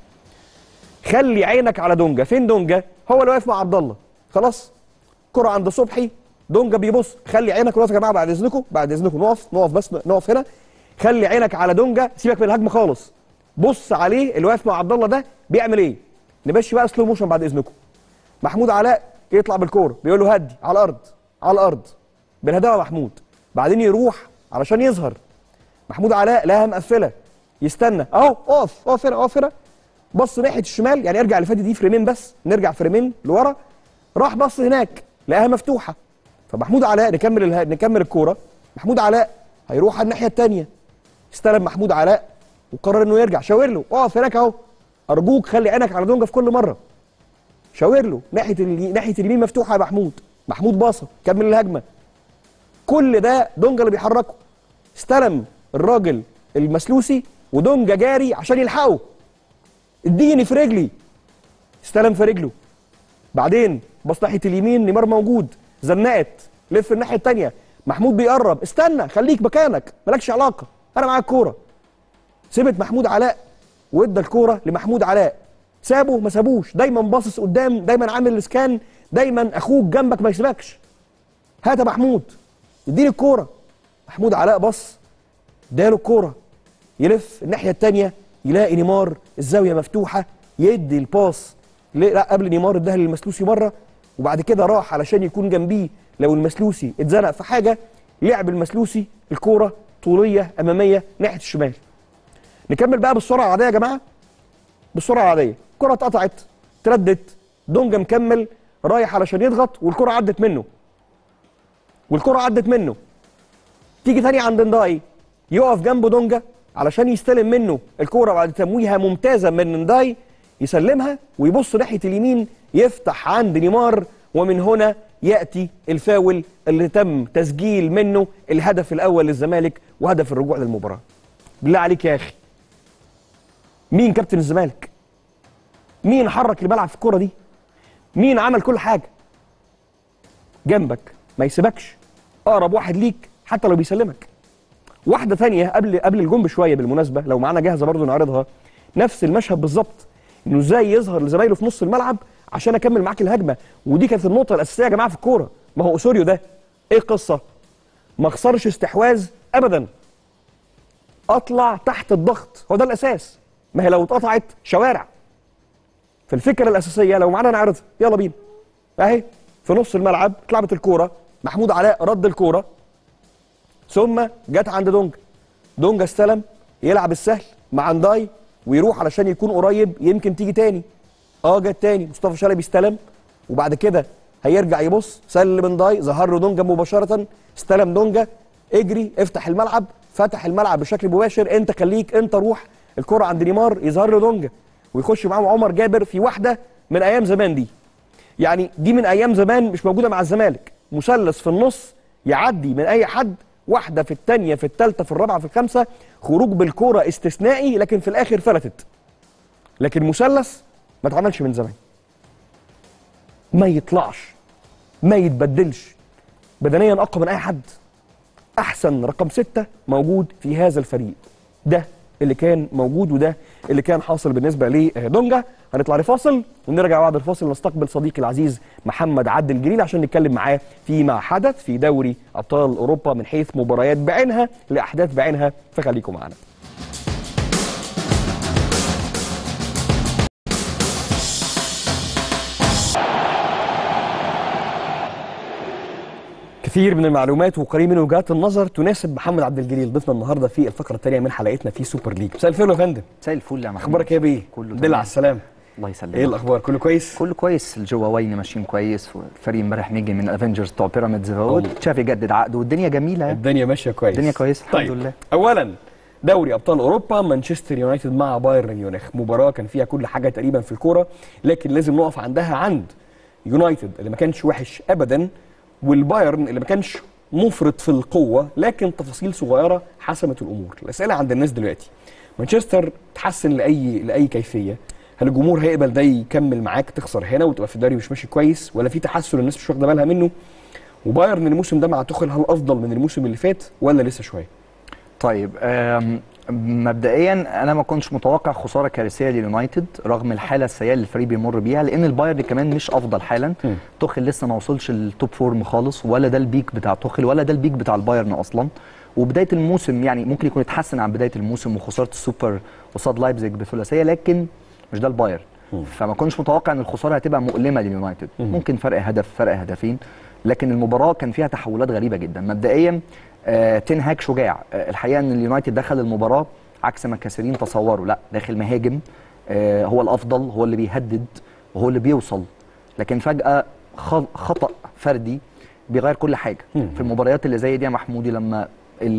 خلي عينك على دونجا فين دونجا هو اللي واقف مع عبد الله خلاص كره عند صبحي دونجا بيبص خلي عينك واقف يا جماعه بعد اذنكم بعد اذنكم نقف نقف بس نقف هنا خلي عينك على دونجا سيبك من الهجمه خالص بص عليه اللي واقف مع عبد الله ده بيعمل ايه نمشي بقى سلو موشن بعد اذنكم محمود علاء يطلع بالكوره بيقول له هدي على الارض على الارض بالهداوه محمود بعدين يروح علشان يظهر محمود علاء لها مقفله يستنى اهو اقف اقف هنا اقف هنا بص ناحيه الشمال يعني ارجع اللي فاتت دي فريمين بس نرجع فريمين لورا راح بص هناك لقاها مفتوحه فمحمود علاء نكمل اله... نكمل الكوره محمود علاء هيروح على الناحيه الثانيه استلم محمود علاء وقرر انه يرجع شاور له اقف هناك اهو ارجوك خلي عينك على دونجا في كل مره شاور له ناحيه ال... ناحيه اليمين مفتوحه يا محمود محمود باصه كمل الهجمه كل ده دونجا اللي بيحركه استلم الراجل المسلوسي ودونجا جاري عشان يلحقه اديني في رجلي استلم في رجله بعدين بص ناحيه اليمين نيمار موجود زنقت لف الناحيه الثانيه محمود بيقرب استنى خليك مكانك مالكش علاقه انا معاك الكوره سبت محمود علاء وادى الكوره لمحمود علاء سابه ما سابوش دايما باصص قدام دايما عامل الاسكان دايما اخوك جنبك ما يسيبكش هات يا محمود اديني الكوره محمود علاء بص اداله الكوره يلف الناحيه الثانيه يلاقي نيمار الزاويه مفتوحه يدي الباص لا قبل نيمار اداها للمسلوسي مره وبعد كده راح علشان يكون جنبيه لو المسلوسي اتزنق في حاجه لعب المسلوسي الكوره طوليه اماميه ناحيه الشمال نكمل بقى بالسرعه العاديه يا جماعه بالسرعه العاديه الكره اتقطعت تردت دونجا مكمل رايح علشان يضغط والكره عدت منه والكره عدت منه تيجي ثانيه عند نداي يقف جنبه دونجا علشان يستلم منه الكوره بعد تمويهه ممتازه من نداي يسلمها ويبص ناحيه اليمين يفتح عند نيمار ومن هنا ياتي الفاول اللي تم تسجيل منه الهدف الاول للزمالك وهدف الرجوع للمباراه. بالله عليك يا اخي. مين كابتن الزمالك؟ مين حرك الملعب في الكوره دي؟ مين عمل كل حاجه؟ جنبك ما يسيبكش اقرب واحد ليك حتى لو بيسلمك. واحده ثانيه قبل قبل الجون بشويه بالمناسبه لو معانا جاهزه برضو نعرضها نفس المشهد بالظبط انه ازاي يظهر لزمايله في نص الملعب عشان اكمل معاك الهجمه ودي كانت النقطه الاساسيه يا جماعه في الكوره ما هو اسوريو ده ايه القصه ما خسرش استحواذ ابدا اطلع تحت الضغط هو ده الاساس ما هي لو اتقطعت شوارع فالفكره الاساسيه لو معانا نعرضها يلا بينا اهي في نص الملعب اتلعبت الكوره محمود علاء رد الكوره ثم جت عند دونجا دونجا استلم يلعب السهل مع نداي ويروح علشان يكون قريب يمكن تيجي تاني اه جت تاني مصطفى شلبي استلم وبعد كده هيرجع يبص سلم داي ظهر له دونجا مباشره استلم دونجا اجري افتح الملعب فتح الملعب بشكل مباشر انت خليك انت روح الكره عند نيمار يظهر له دونجا ويخش معاهم عمر جابر في واحده من ايام زمان دي يعني دي من ايام زمان مش موجوده مع الزمالك مثلث في النص يعدي من اي حد واحده في الثانيه في الثالثه في الرابعه في الخامسه خروج بالكوره استثنائي لكن في الاخر فلتت لكن مثلث ما اتعملش من زمان ما يطلعش ما يتبدلش بدنيا اقوى من اي حد احسن رقم ستة موجود في هذا الفريق ده اللي كان موجود وده اللي كان حاصل بالنسبه لدونجا هنطلع لفاصل ونرجع بعد الفاصل نستقبل صديقي العزيز محمد عبد الجليل عشان نتكلم معاه فيما حدث في دوري ابطال اوروبا من حيث مباريات بعينها لاحداث بعينها فخليكم معنا كثير من المعلومات وقليل من وجهات النظر تناسب محمد عبد الجليل ضيفنا النهارده في الفقره الثانيه من حلقتنا في سوبر ليج مساء الفل يا فندم زي الفل يا محمد اخبارك ايه يا بيه كله دل تمام. على السلامه الله يسلمك ايه الاخبار كله كويس كله كويس الجواوين ماشيين كويس والفريق امبارح نيجي من افنجرز بتوع بيراميدز اهو الله. تشافي جدد عقده والدنيا جميله يعني. الدنيا ماشيه كويس الدنيا كويس الحمد طيب. لله اولا دوري ابطال اوروبا مانشستر يونايتد مع بايرن ميونخ مباراه كان فيها كل حاجه تقريبا في الكوره لكن لازم نقف عندها عند يونايتد اللي ما كانش وحش ابدا والبايرن اللي ما كانش مفرط في القوه لكن تفاصيل صغيره حسمت الامور الاسئله عند الناس دلوقتي مانشستر تحسن لاي لاي كيفيه هل الجمهور هيقبل ده يكمل معاك تخسر هنا وتبقى في الدوري مش ماشي كويس ولا في تحسن الناس مش واخده بالها منه وبايرن الموسم ده مع توخيل هل افضل من الموسم اللي فات ولا لسه شويه طيب آم، مبدئيا انا ما كنتش متوقع خساره كارثيه لليونايتد رغم الحاله السيئه اللي الفريق بيمر بيها لان البايرن كمان مش افضل حالا مم. توخيل لسه ما وصلش للتوب فورم خالص ولا ده البيك بتاع توخيل ولا ده البيك بتاع البايرن اصلا وبدايه الموسم يعني ممكن يكون اتحسن عن بدايه الموسم وخساره السوبر قصاد لايبزيج بثلاثيه لكن مش ده البايرن مم. فما كنتش متوقع ان الخساره هتبقى مؤلمه لليونايتد مم. ممكن فرق هدف فرق هدفين لكن المباراه كان فيها تحولات غريبه جدا مبدئيا آه تين هاك شجاع آه الحقيقه ان اليونايتد دخل المباراه عكس ما كثيرين تصوروا لا داخل مهاجم آه هو الافضل هو اللي بيهدد وهو اللي بيوصل لكن فجاه خ- خطا فردي بيغير كل حاجه مم. في المباريات اللي زي دي يا محمودي لما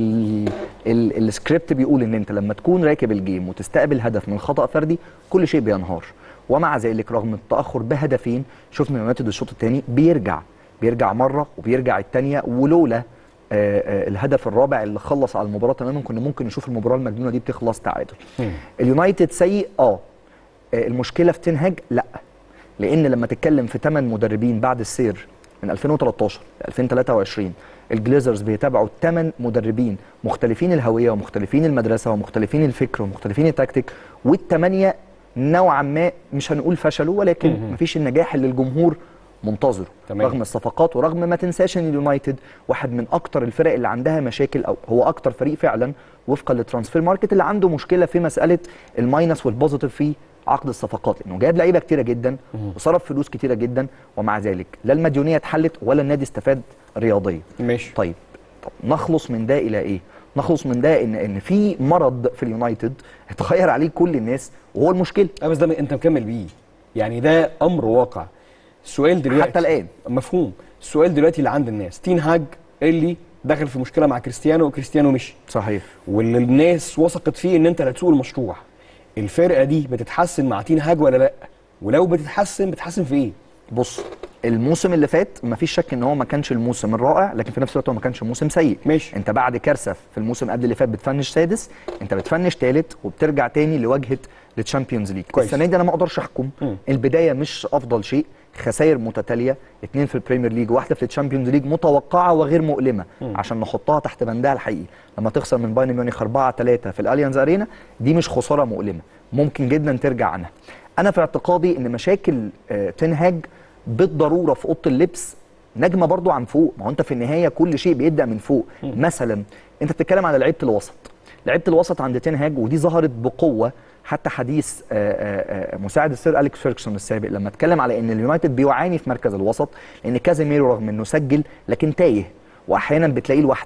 ال ال السكريبت بيقول ان انت لما تكون راكب الجيم وتستقبل هدف من خطا فردي كل شيء بينهار ومع ذلك رغم التاخر بهدفين شفنا اليونايتد الشوط الثاني بيرجع بيرجع مره وبيرجع الثانيه ولولا آه، آه، الهدف الرابع اللي خلص على المباراه تماما كنا ممكن نشوف المباراه المجنونه دي بتخلص تعادل مم. اليونايتد سيء اه آه، المشكله في تنهاج لا لان لما تتكلم في ثمان مدربين بعد السير من 2013 ل 2023 الجليزرز بيتابعوا ثمان مدربين مختلفين الهويه ومختلفين المدرسه ومختلفين الفكر ومختلفين التكتيك والثمانيه نوعا ما مش هنقول فشلوا ولكن مهم. مفيش النجاح اللي الجمهور منتظره تمام. رغم الصفقات ورغم ما تنساش ان اليونايتد واحد من اكتر الفرق اللي عندها مشاكل او هو اكتر فريق فعلا وفقا للترانسفير ماركت اللي عنده مشكله في مساله الماينس والبوزيتيف في عقد الصفقات لانه جايب لعيبه كتيره جدا مهم. وصرف فلوس كتيره جدا ومع ذلك لا المديونيه اتحلت ولا النادي استفاد رياضيا ماشي طيب طب نخلص من ده الى ايه نخلص من ده ان ان في مرض في اليونايتد اتغير عليه كل الناس وهو المشكله اه بس ده انت مكمل بيه يعني ده امر واقع السؤال دلوقتي حتى الآن. مفهوم السؤال دلوقتي اللي عند الناس تين هاج اللي دخل في مشكله مع كريستيانو وكريستيانو مشي صحيح واللي الناس وثقت فيه ان انت اللي هتسوق المشروع الفرقه دي بتتحسن مع تين هاج ولا لا ولو بتتحسن بتتحسن في ايه بص الموسم اللي فات مفيش شك ان هو ما كانش الموسم الرائع لكن في نفس الوقت هو ما كانش موسم سيء ماشي. انت بعد كارثه في الموسم قبل اللي فات بتفنش سادس انت بتفنش ثالث وبترجع تاني لواجهه الشامبيونز ليج كويس. السنه دي انا ما اقدرش احكم مم. البدايه مش افضل شيء خسائر متتاليه اثنين في البريمير ليج واحده في الشامبيونز ليج متوقعه وغير مؤلمه مم. عشان نحطها تحت بندها الحقيقي لما تخسر من بايرن ميونخ 4 3 في الاليانز ارينا دي مش خساره مؤلمه ممكن جدا ترجع عنها انا في اعتقادي ان مشاكل آه، تنهاج بالضروره في اوضه اللبس نجمه برضو عن فوق ما هو انت في النهايه كل شيء بيبدا من فوق مثلا انت بتتكلم على لعيبه الوسط لعيبه الوسط عند تنهاج ودي ظهرت بقوه حتى حديث آه، آه، آه، مساعد السير اليكس فيركسون السابق لما اتكلم على ان اليونايتد بيعاني في مركز الوسط لان كازيميرو رغم انه سجل لكن تايه واحيانا بتلاقيه لوحده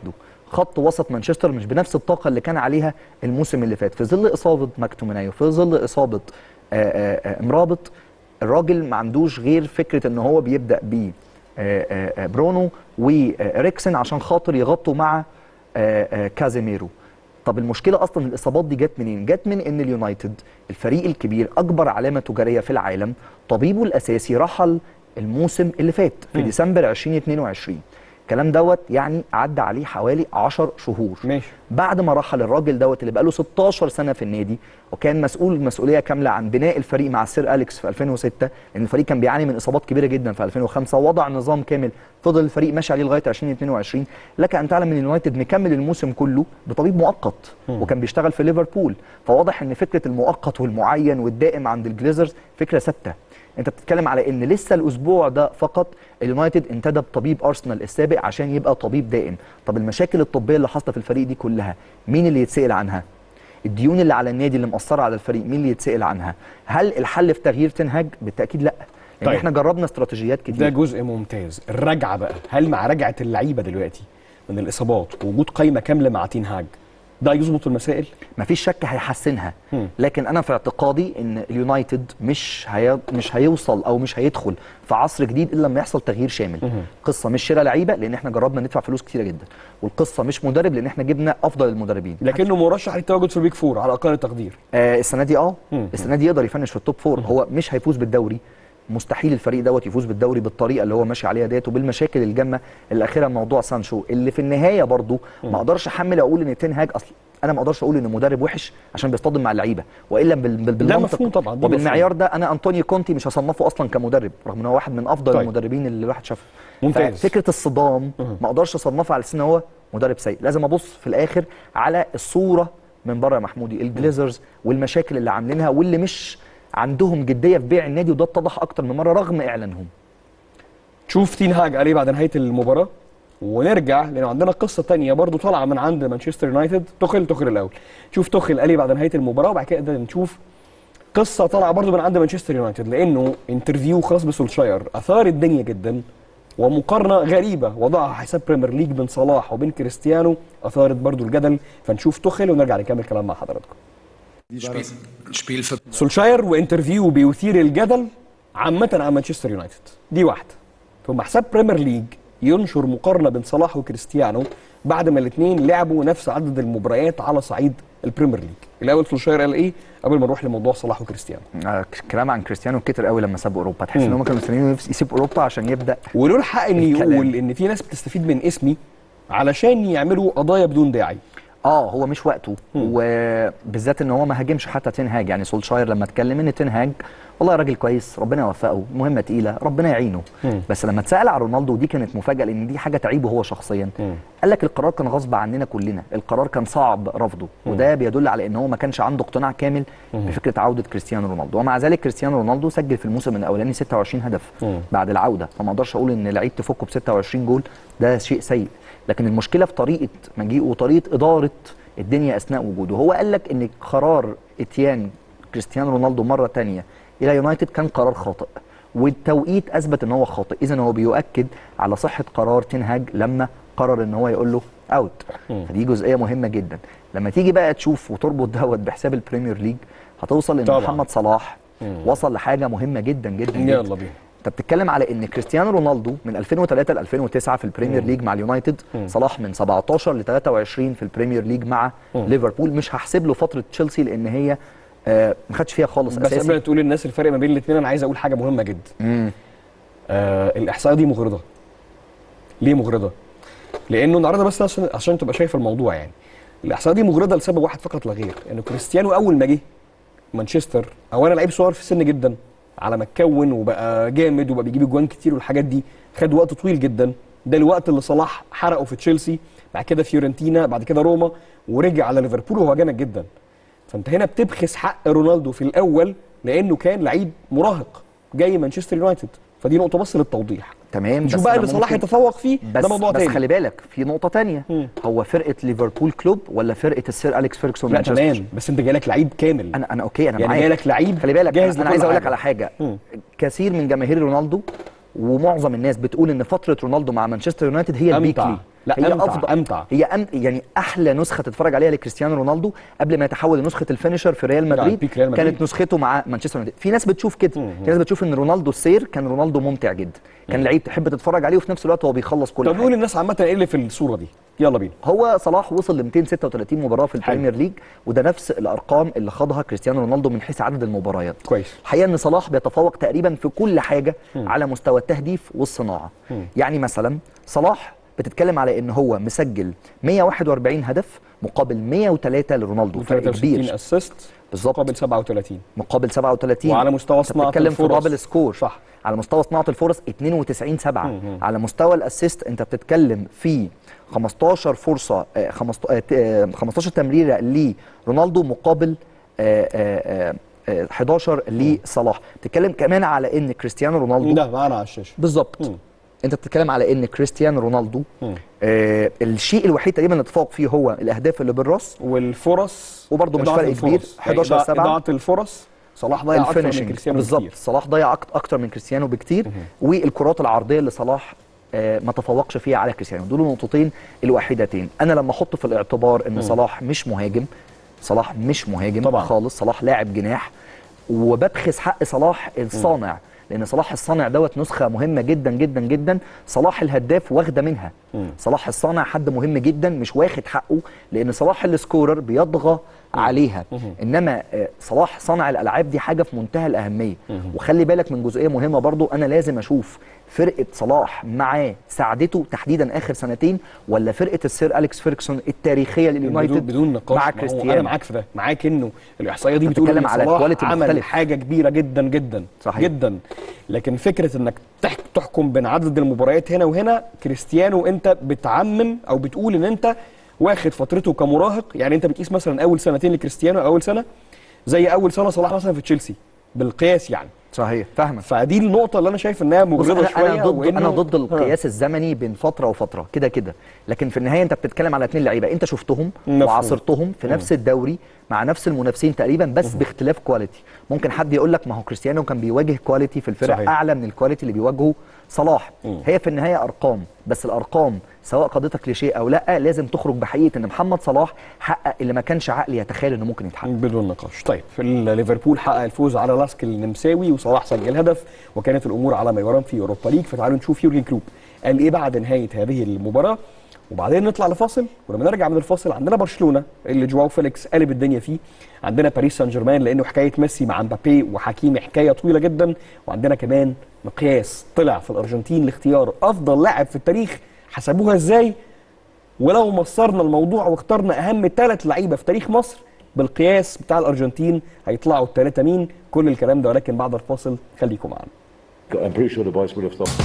خط وسط مانشستر مش بنفس الطاقه اللي كان عليها الموسم اللي فات في ظل اصابه ماكتوميناي وفي ظل اصابه آه، آه، آه، مرابط الراجل ما عندوش غير فكره ان هو بيبدا ب برونو وريكسن عشان خاطر يغطوا مع آه، آه، كازيميرو طب المشكله اصلا الاصابات دي جت منين جت من ان اليونايتد الفريق الكبير اكبر علامه تجاريه في العالم طبيبه الاساسي رحل الموسم اللي فات في مم. ديسمبر 2022 الكلام دوت يعني عدى عليه حوالي 10 شهور ماشي بعد ما رحل الراجل دوت اللي بقاله 16 سنه في النادي وكان مسؤول مسؤوليه كامله عن بناء الفريق مع السير اليكس في 2006 لان الفريق كان بيعاني من اصابات كبيره جدا في 2005 ووضع نظام كامل فضل الفريق ماشي عليه لغايه 2022 لك ان تعلم ان اليونايتد مكمل الموسم كله بطبيب مؤقت مم. وكان بيشتغل في ليفربول فواضح ان فكره المؤقت والمعين والدائم عند الجليزرز فكره ثابته انت بتتكلم على ان لسه الاسبوع ده فقط اليونايتد انتدب طبيب ارسنال السابق عشان يبقى طبيب دائم طب المشاكل الطبيه اللي حاصله في الفريق دي كلها مين اللي يتسال عنها الديون اللي على النادي اللي مأثره على الفريق مين اللي يتسال عنها هل الحل في تغيير تنهاج بالتاكيد لا لان طيب. احنا جربنا استراتيجيات ده كتير جزء ممتاز الرجعه بقى هل مع رجعه اللعيبه دلوقتي من الاصابات ووجود قايمه كامله مع تين هاج ده يظبط المسائل مفيش شك هيحسنها مم. لكن انا في اعتقادي ان اليونايتد مش هي... مش هيوصل او مش هيدخل في عصر جديد الا لما يحصل تغيير شامل مهم. قصه مش شراء لعيبه لان احنا جربنا ندفع فلوس كتيره جدا والقصه مش مدرب لان احنا جبنا افضل المدربين لكنه مرشح للتواجد في البيك فور على اقل تقدير آه السنه دي اه مم. السنه دي يقدر يفنش في التوب فور هو مش هيفوز بالدوري مستحيل الفريق دوت يفوز بالدوري بالطريقه اللي هو ماشي عليها ديت وبالمشاكل الجامه الاخيره موضوع سانشو اللي في النهايه برضو ما اقدرش احمل اقول ان تين هاج اصل انا ما اقدرش اقول ان مدرب وحش عشان بيصطدم مع اللعيبه والا بال- بال- بالمنطق مفهوم طبعاً، ده وبالمعيار ده انا انطونيو كونتي مش هصنفه اصلا كمدرب رغم ان هو واحد من افضل طيب. المدربين اللي الواحد شافه ممتاز. فكره الصدام مهم. ما اقدرش اصنفه على اساس ان هو مدرب سيء لازم ابص في الاخر على الصوره من بره يا محمودي الجليزرز والمشاكل اللي عاملينها واللي مش عندهم جديه في بيع النادي وده اتضح اكتر من مره رغم اعلانهم تشوف تين هاج قال ايه بعد نهايه المباراه ونرجع لان عندنا قصه تانية برضو طالعه من عند مانشستر يونايتد تخل تخل الاول شوف تخل قال ايه بعد نهايه المباراه وبعد كده نشوف قصه طالعه برضو من عند مانشستر يونايتد لانه انترفيو خاص بسولشاير اثار الدنيا جدا ومقارنه غريبه وضعها حساب بريمير ليج بين صلاح وبين كريستيانو اثارت برضو الجدل فنشوف تخل ونرجع نكمل كلام مع حضراتكم Spiel, Spiel سولشاير وانترفيو بيثير الجدل عامة عن مانشستر يونايتد دي واحدة ثم حساب بريمير ليج ينشر مقارنة بين صلاح وكريستيانو بعد ما الاثنين لعبوا نفس عدد المباريات على صعيد البريمير ليج الاول سولشاير قال ايه قبل ما نروح لموضوع صلاح وكريستيانو آه، كلام عن كريستيانو كتر قوي لما ساب اوروبا تحس ان مم. هم كانوا مستنيين يسيب اوروبا عشان يبدا وله الحق ان الكلام. يقول ان في ناس بتستفيد من اسمي علشان يعملوا قضايا بدون داعي اه هو مش وقته مم. وبالذات ان هو ما هاجمش حتى تين هاج يعني سولشاير لما اتكلم ان تين هاج والله راجل كويس ربنا يوفقه مهمه تقيله ربنا يعينه مم. بس لما اتسال على رونالدو ودي كانت مفاجاه لان دي حاجه تعيبه هو شخصيا مم. قال لك القرار كان غصب عننا كلنا القرار كان صعب رفضه وده بيدل على ان هو ما كانش عنده اقتناع كامل بفكره عوده كريستيانو رونالدو ومع ذلك كريستيانو رونالدو سجل في الموسم الاولاني 26 هدف مم. بعد العوده فما اقدرش اقول ان لعيب تفكه ب 26 جول ده شيء سيء لكن المشكله في طريقه مجيئه وطريقه اداره الدنيا اثناء وجوده هو قال لك ان قرار اتيان كريستيانو رونالدو مره تانية الى يونايتد كان قرار خاطئ والتوقيت اثبت ان هو خاطئ اذا هو بيؤكد على صحه قرار تنهاج لما قرر ان هو يقول له اوت مم. فدي جزئيه مهمه جدا لما تيجي بقى تشوف وتربط دوت بحساب البريمير ليج هتوصل ان طبعاً. محمد صلاح مم. وصل لحاجه مهمه جدا جدا جدا يلا بينا انت بتتكلم على ان كريستيانو رونالدو من 2003 ل 2009 في البريمير ليج مع اليونايتد صلاح من 17 ل 23 في البريمير ليج مع ليفربول مش هحسب له فتره تشيلسي لان هي آه ما خدش فيها خالص بس قبل ما اساسي تقول للناس الفرق ما بين الاثنين انا عايز اقول حاجه مهمه جدا مم. آه الاحصائيه دي مغرضه ليه مغرضه لانه النهارده بس عشان عشان تبقى شايف الموضوع يعني الاحصائيه دي مغرضه لسبب واحد فقط لا غير انه كريستيانو اول ما جه مانشستر اولا لعيب صغير في السن جدا على ما اتكون وبقى جامد وبقى بيجيب اجوان كتير والحاجات دي خد وقت طويل جدا ده الوقت اللي صلاح حرقه في تشيلسي بعد كده فيورنتينا بعد كده روما ورجع على ليفربول وهو جامد جدا فانت هنا بتبخس حق رونالدو في الاول لانه كان لعيب مراهق جاي مانشستر يونايتد فدي نقطه بس للتوضيح تمام نشوف بس بقى أنا اللي صلاح ممكن- يتفوق فيه بس ده موضوع بس تاني خلي بالك في نقطه تانية مم. هو فرقه ليفربول كلوب ولا فرقه السير اليكس فيرجسون لا مانشستر تمام بس انت جاي لك لعيب كامل انا انا اوكي انا يعني معاك جاي لك لعيب خلي بالك جاهز انا لكل عايز اقول لك حاجة. على حاجه مم. كثير من جماهير رونالدو ومعظم الناس بتقول ان فتره رونالدو مع مانشستر يونايتد هي البيك امتع ليه لا، هي أمتع، افضل أمتع. هي أم يعني احلى نسخه تتفرج عليها لكريستيانو رونالدو قبل ما يتحول لنسخه الفينيشر في ريال مدريد بيك ريال مدريد. كانت نسخته مع مانشستر يونايتد في ناس بتشوف كده في ناس بتشوف ان رونالدو السير كان رونالدو ممتع جدا كان لعيب تحب تتفرج عليه وفي نفس الوقت هو بيخلص كل طب حاجه نقول للناس عامه ايه اللي في الصوره دي يلا بينا هو صلاح وصل ل 236 مباراه في البريمير ليج وده نفس الارقام اللي خاضها كريستيانو رونالدو من حيث عدد المباريات كويس. الحقيقه ان صلاح بيتفوق تقريبا في كل حاجه على مستوى التهديف والصناعه يعني مثلا صلاح بتتكلم على ان هو مسجل 141 هدف مقابل 103 لرونالدو فرق 63 كبير اسيست بالظبط. مقابل 37 مقابل 37 وعلى مستوى أنت صناعة بتتكلم في الفرص. دبل سكور صح. على مستوى صناعه الفرص 92 7 على مستوى الاسيست انت بتتكلم في 15 فرصه آه، 15 آه، آه، 15 تمريره لرونالدو مقابل آه، آه، آه، 11 لصلاح بتتكلم كمان على ان كريستيانو رونالدو ده معانا على الشاشه بالظبط مم. انت بتتكلم على ان كريستيانو رونالدو مم. آه الشيء الوحيد تقريبا اللي اتفوق فيه هو الاهداف اللي بالراس والفرص وبرضه مش إضاعة فرق الفرص. كبير، يعني 11 إضاعة- 7. اضاعه الفرص صلاح ضيع اكتر من الفينشنج كريستيانو بالظبط بالظبط صلاح ضيع أكت- اكتر من كريستيانو بكتير والكرات العرضيه اللي صلاح آه، ما تفوقش فيها على كريستيانو دول النقطتين الوحيدتين انا لما احط في الاعتبار ان صلاح مش مهاجم صلاح مش مهاجم طبعاً. خالص صلاح لاعب جناح وببخس حق صلاح الصانع لان صلاح الصانع دوت نسخه مهمه جدا جدا جدا صلاح الهداف واخده منها صلاح الصانع حد مهم جدا مش واخد حقه لان صلاح السكورر بيطغى عليها انما آه، صلاح صانع الالعاب دي حاجه في منتهى الاهميه وخلي بالك من جزئيه مهمه برضو انا لازم اشوف فرقه صلاح معاه ساعدته تحديدا اخر سنتين ولا فرقه السير اليكس فيركسون التاريخيه بدون, لليونايتد بدون نقاش مع ما هو انا كريستيانو معاك في ده معاك انه الاحصائيه دي أنت بتقول ان بتتكلم على صلاح كواليتي عمل مختلف. حاجه كبيره جدا جدا صحيح. جدا لكن فكره انك تح- تحكم بين عدد المباريات هنا وهنا كريستيانو انت بتعمم او بتقول ان انت واخد فترته كمراهق يعني انت بتقيس مثلا اول سنتين لكريستيانو اول سنه زي اول سنه صلاح مثلا في تشيلسي بالقياس يعني صحيح فاهمك فدي النقطه اللي انا شايف انها بص مغرضه انا شويه انا ضد وإنه- انا ضد ها. القياس الزمني بين فتره وفتره كده كده لكن في النهايه انت بتتكلم على اثنين لعيبه انت شفتهم مفهوم. وعاصرتهم في نفس الدوري مع نفس المنافسين تقريبا بس باختلاف كواليتي ممكن حد يقول لك ما هو كريستيانو كان بيواجه كواليتي في الفرق صحيح. اعلى من الكواليتي اللي بيواجهه صلاح هي في النهايه ارقام بس الارقام سواء قضيتك لشيء او لا لازم تخرج بحقيقه ان محمد صلاح حقق اللي ما كانش عقلي يتخيل انه ممكن يتحقق بدون نقاش طيب في ال- ليفربول حقق الفوز على لاسك النمساوي وصلاح سجل هدف وكانت الامور على ما يرام في اوروبا ليج فتعالوا نشوف يورجن كلوب قال ايه بعد نهايه هذه المباراه وبعدين نطلع لفاصل ولما نرجع من الفاصل عندنا برشلونه اللي جواو فيليكس قلب الدنيا فيه عندنا باريس سان جيرمان لانه حكايه ميسي مع مبابي وحكيمي حكايه طويله جدا وعندنا كمان مقياس طلع في الارجنتين لاختيار افضل لاعب في التاريخ حسبوها ازاي ولو مصرنا الموضوع واخترنا اهم ثلاث لعيبه في تاريخ مصر بالقياس بتاع الارجنتين هيطلعوا الثلاثه مين كل الكلام ده ولكن بعد الفاصل خليكم معانا I'm pretty sure the boys would have thought.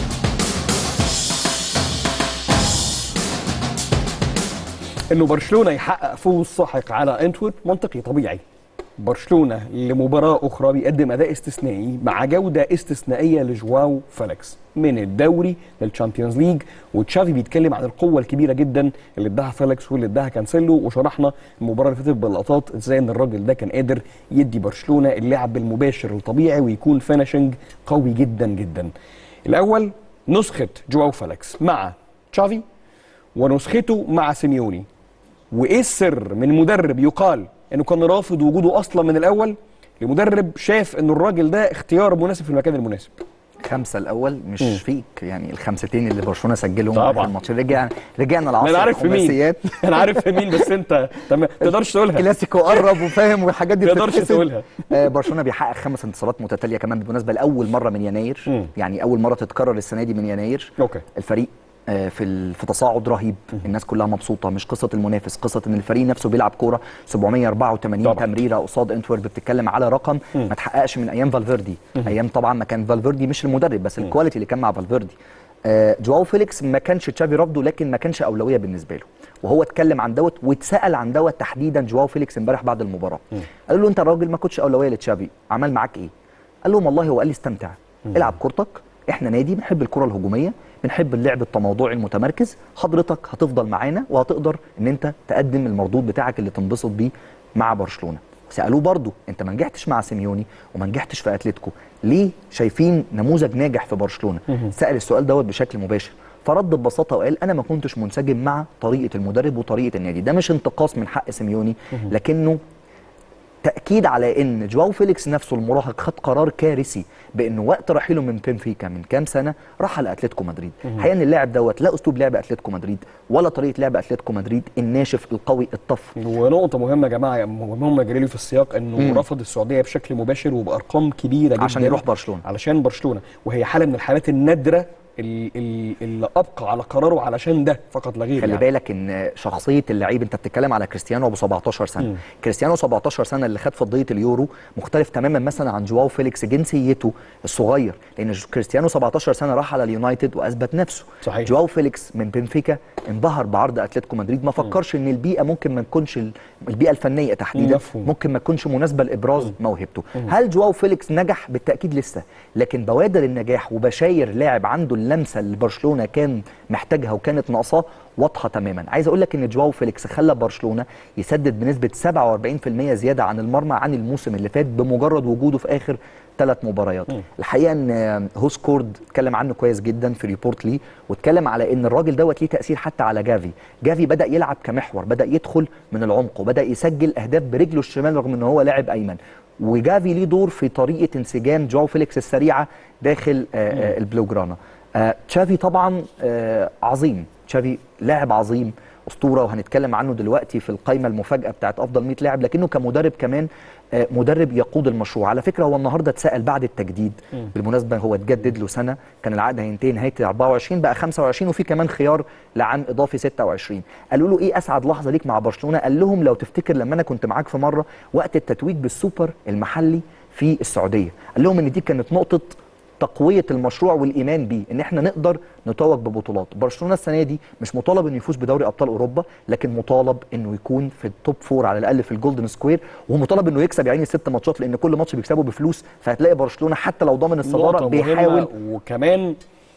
انه برشلونه يحقق فوز ساحق على انتورب منطقي طبيعي برشلونه لمباراه اخرى بيقدم اداء استثنائي مع جوده استثنائيه لجواو فيليكس من الدوري للتشامبيونز ليج وتشافي بيتكلم عن القوه الكبيره جدا اللي اداها فيليكس واللي اداها كانسيلو وشرحنا المباراه اللي فاتت باللقطات ازاي ان الراجل ده كان قادر يدي برشلونه اللعب المباشر الطبيعي ويكون فينشنج قوي جدا جدا الاول نسخه جواو فيليكس مع تشافي ونسخته مع سيميوني وايه السر من مدرب يقال انه كان رافض وجوده اصلا من الاول لمدرب شاف ان الراجل ده اختيار مناسب في المكان المناسب خمسة الأول مش مم. فيك يعني الخمستين اللي برشلونة سجلهم طبعاً. آخر الماتش رجع رجعنا انا لعصر عارف في مين الخماسيات انا عارف في مين بس انت تمام تقدرش تقولها كلاسيكو قرب وفاهم والحاجات دي تقدرش بتتحسب. تقولها. آه، برشلونه بيحقق خمس انتصارات متتاليه كمان بالمناسبه لاول مره من يناير مم. يعني اول مره تتكرر السنه دي من يناير اوكي الفريق آه، في ال- في تصاعد رهيب الناس كلها مبسوطه مش قصه المنافس قصه ان الفريق نفسه بيلعب كوره 784 طبعاً. تمريره قصاد انتورب بتتكلم على رقم ما اتحققش من ايام فالفيردي ايام طبعا ما كان فالفيردي مش المدرب بس الكواليتي اللي كان مع فالفيردي آه، جواو فيليكس ما كانش تشافي رافضه لكن ما كانش اولويه بالنسبه له وهو اتكلم عن دوت واتسال عن دوت تحديدا جواو فيليكس امبارح بعد المباراه قالوا له انت راجل ما كنتش اولويه لتشافي عمل معاك ايه قال لهم والله هو قال لي استمتع العب كورتك احنا نادي بنحب الكره الهجوميه بنحب اللعب التموضعي المتمركز حضرتك هتفضل معانا وهتقدر ان انت تقدم المردود بتاعك اللي تنبسط بيه مع برشلونه سالوه برضه انت ما نجحتش مع سيميوني وما نجحتش في اتلتيكو ليه شايفين نموذج ناجح في برشلونه سال السؤال دوت بشكل مباشر فرد ببساطه وقال انا ما كنتش منسجم مع طريقه المدرب وطريقه النادي ده مش انتقاص من حق سيميوني لكنه تاكيد على ان جواو فيليكس نفسه المراهق خد قرار كارثي بانه وقت رحيله من بنفيكا من كام سنه راح على اتلتيكو مدريد الحقيقه ان اللاعب دوت لا اسلوب لعب اتلتيكو مدريد ولا طريقه لعب اتلتيكو مدريد الناشف القوي الطف ونقطة مهمة يا جماعة مهمة جريلي في السياق انه مم. رفض السعودية بشكل مباشر وبأرقام كبيرة جدا عشان يروح برشلونه علشان برشلونة وهي حالة من الحالات النادرة ال- ال- اللي أبقى على قراره علشان ده فقط لا غير خلي يعني. بالك ان شخصيه اللعيب انت بتتكلم على كريستيانو ابو 17 سنه مم. كريستيانو 17 سنه اللي خد فضيه اليورو مختلف تماما مثلا عن جواو فيليكس جنسيته الصغير لان ج- كريستيانو 17 سنه راح على اليونايتد واثبت نفسه صحيح. جواو فيليكس من بنفيكا انبهر بعرض اتلتيكو مدريد ما فكرش ان البيئه ممكن ما تكونش ال- البيئه الفنيه تحديدا مفهوم. ممكن ما تكونش مناسبه لابراز موهبته هل جواو فيليكس نجح بالتاكيد لسه لكن بوادر النجاح وبشاير لاعب عنده اللمسه اللي برشلونه كان محتاجها وكانت ناقصاه واضحه تماما عايز اقول لك ان جواو فيليكس خلى برشلونه يسدد بنسبه 47% زياده عن المرمى عن الموسم اللي فات بمجرد وجوده في اخر ثلاث مباريات الحقيقه ان هوسكورد اتكلم عنه كويس جدا في ريبورت ليه واتكلم على ان الراجل دوت ليه تاثير حتى على جافي جافي بدا يلعب كمحور بدا يدخل من العمق وبدا يسجل اهداف برجله الشمال رغم ان هو لاعب ايمن وجافي ليه دور في طريقه انسجام جواو فيليكس السريعه داخل آه، آه، البلوجرانا آه، تشافي طبعا آه، عظيم تشافي لاعب عظيم اسطوره وهنتكلم عنه دلوقتي في القائمه المفاجاه بتاعت افضل 100 لاعب لكنه كمدرب كمان آه، مدرب يقود المشروع على فكره هو النهارده اتسال بعد التجديد بالمناسبه هو اتجدد له سنه كان العقد هينتهي نهايه 24 بقى 25 وفي كمان خيار لعام اضافي 26 قالوا له ايه اسعد لحظه ليك مع برشلونه قال لهم لو تفتكر لما انا كنت معاك في مره وقت التتويج بالسوبر المحلي في السعوديه قال لهم ان دي كانت نقطه تقويه المشروع والايمان بيه ان احنا نقدر نتوج ببطولات برشلونه السنه دي مش مطالب انه يفوز بدوري ابطال اوروبا لكن مطالب انه يكون في التوب فور على الاقل في الجولدن سكوير ومطالب انه يكسب يعني ست ماتشات لان كل ماتش بيكسبه بفلوس فهتلاقي برشلونه حتى لو ضامن الصداره نقطة مهمة بيحاول وكمان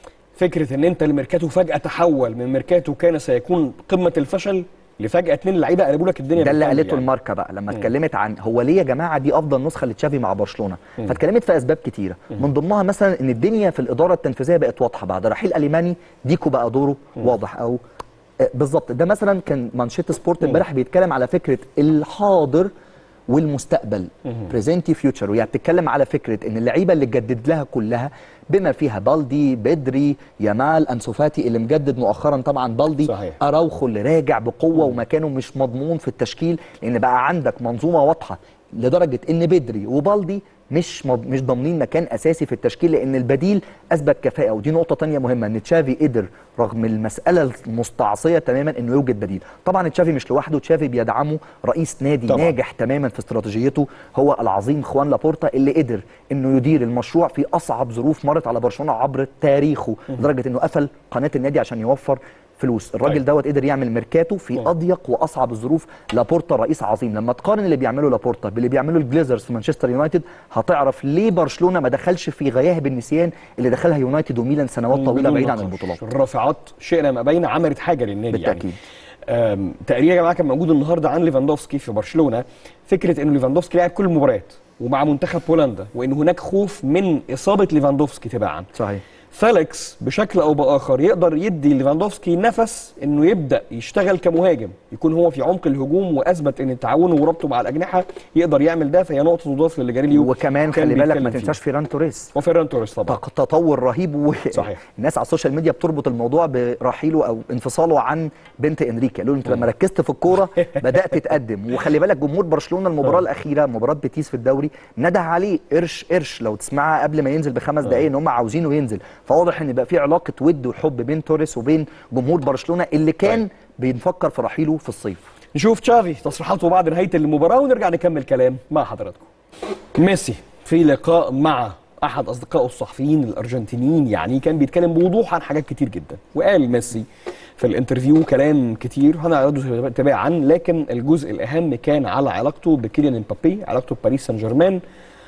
فكرة ان انت الميركاتو فجأة تحول من ميركاتو كان سيكون قمة الفشل لفجأة اتنين لعيبة قلبوا لك الدنيا ده اللي بالكامل قالته يعني. الماركه بقى لما اتكلمت عن هو ليه يا جماعه دي افضل نسخه لتشافي مع برشلونه فاتكلمت في اسباب كتيره من ضمنها مثلا ان الدنيا في الاداره التنفيذيه بقت واضحه بعد رحيل اليماني ديكو بقى دوره واضح او آه، بالظبط ده مثلا كان مانشيت سبورت امبارح بيتكلم على فكره الحاضر والمستقبل بريزنتي فيوتشر وهي بتتكلم على فكره ان اللعيبه اللي جدد لها كلها بما فيها بالدي بدري يامال انسو فاتي اللي مجدد مؤخرا طبعا بالدي صحيح. اراوخو اللي راجع بقوه ومكانه مش مضمون في التشكيل لان بقى عندك منظومه واضحه لدرجه ان بدري وبالدي مش مض... مش ضامنين مكان اساسي في التشكيل لان البديل اثبت كفاءه ودي نقطه تانية مهمه ان تشافي قدر رغم المساله المستعصيه تماما انه يوجد بديل طبعا تشافي مش لوحده تشافي بيدعمه رئيس نادي طبعاً. ناجح تماما في استراتيجيته هو العظيم خوان لابورتا اللي قدر انه يدير المشروع في اصعب ظروف مرت على برشلونه عبر تاريخه لدرجه انه قفل قناه النادي عشان يوفر فلوس الراجل طيب. دوت قدر يعمل ميركاتو في مم. اضيق واصعب الظروف لابورتا رئيس عظيم لما تقارن اللي بيعمله لابورتا باللي بيعمله الجليزرز في مانشستر يونايتد هتعرف ليه برشلونه ما دخلش في غياهب النسيان اللي دخلها يونايتد وميلان سنوات طويله بدون بعيد عن نقاش. البطولات الرافعات شئنا ما بين عملت حاجه للنادي بالتاكيد يعني أم، تقرير يا جماعه كان موجود النهارده عن ليفاندوفسكي في برشلونه فكره انه ليفاندوفسكي لعب كل المباريات ومع منتخب بولندا وان هناك خوف من اصابه ليفاندوفسكي تباعا صحيح فيليكس بشكل او باخر يقدر يدي ليفاندوفسكي نفس انه يبدا يشتغل كمهاجم يكون هو في عمق الهجوم واثبت ان تعاونه وربطه مع الاجنحه يقدر يعمل ده فهي نقطه تضاف للي جاريليو وكمان كان خلي بالك بيتكلم ما فيه. تنساش فيران توريس وفيران توريس طبعا تق- تطور رهيب و... صحيح. الناس على السوشيال ميديا بتربط الموضوع برحيله او انفصاله عن بنت انريكي قالوا له انت لما ركزت في الكوره بدات تتقدم وخلي بالك جمهور برشلونه المباراه الاخيره مباراه بيتيس في الدوري نده عليه قرش قرش لو تسمعها قبل ما ينزل بخمس دقائق ان هم عاوزينه ينزل فواضح ان بقى في علاقه ود وحب بين توريس وبين جمهور برشلونه اللي كان طيب. بنفكر في رحيله في الصيف نشوف تشافي تصريحاته بعد نهايه المباراه ونرجع نكمل كلام مع حضراتكم. ميسي في لقاء مع احد اصدقائه الصحفيين الارجنتينيين يعني كان بيتكلم بوضوح عن حاجات كتير جدا وقال ميسي في الانترفيو كلام كتير هنعرضه تباعا لكن الجزء الاهم كان على علاقته بكيليان امبابي علاقته بباريس سان جيرمان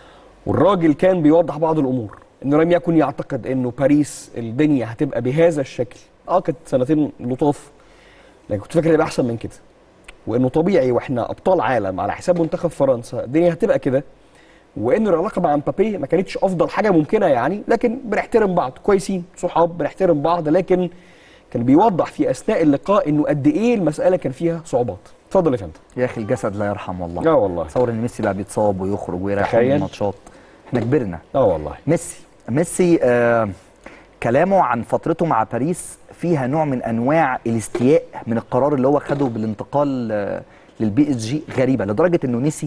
والراجل كان بيوضح بعض الامور انه لم يكن يعتقد انه باريس الدنيا هتبقى بهذا الشكل اه كانت سنتين لطاف لكن كنت فاكر هيبقى احسن من كده وانه طبيعي واحنا ابطال عالم على حساب منتخب فرنسا الدنيا هتبقى كده وان العلاقه مع مبابي ما كانتش افضل حاجه ممكنه يعني لكن بنحترم بعض كويسين صحاب بنحترم بعض لكن كان بيوضح في اثناء اللقاء انه قد ايه المساله كان فيها صعوبات اتفضل يا فندم يا اخي الجسد لا يرحم والله اه والله تصور ان ميسي بقى بيتصاب ويخرج ويريح تخيل. من الماتشات احنا كبرنا اه والله ميسي ميسي آه كلامه عن فترته مع باريس فيها نوع من انواع الاستياء من القرار اللي هو خده بالانتقال آه للبي اس جي غريبه لدرجه انه نسي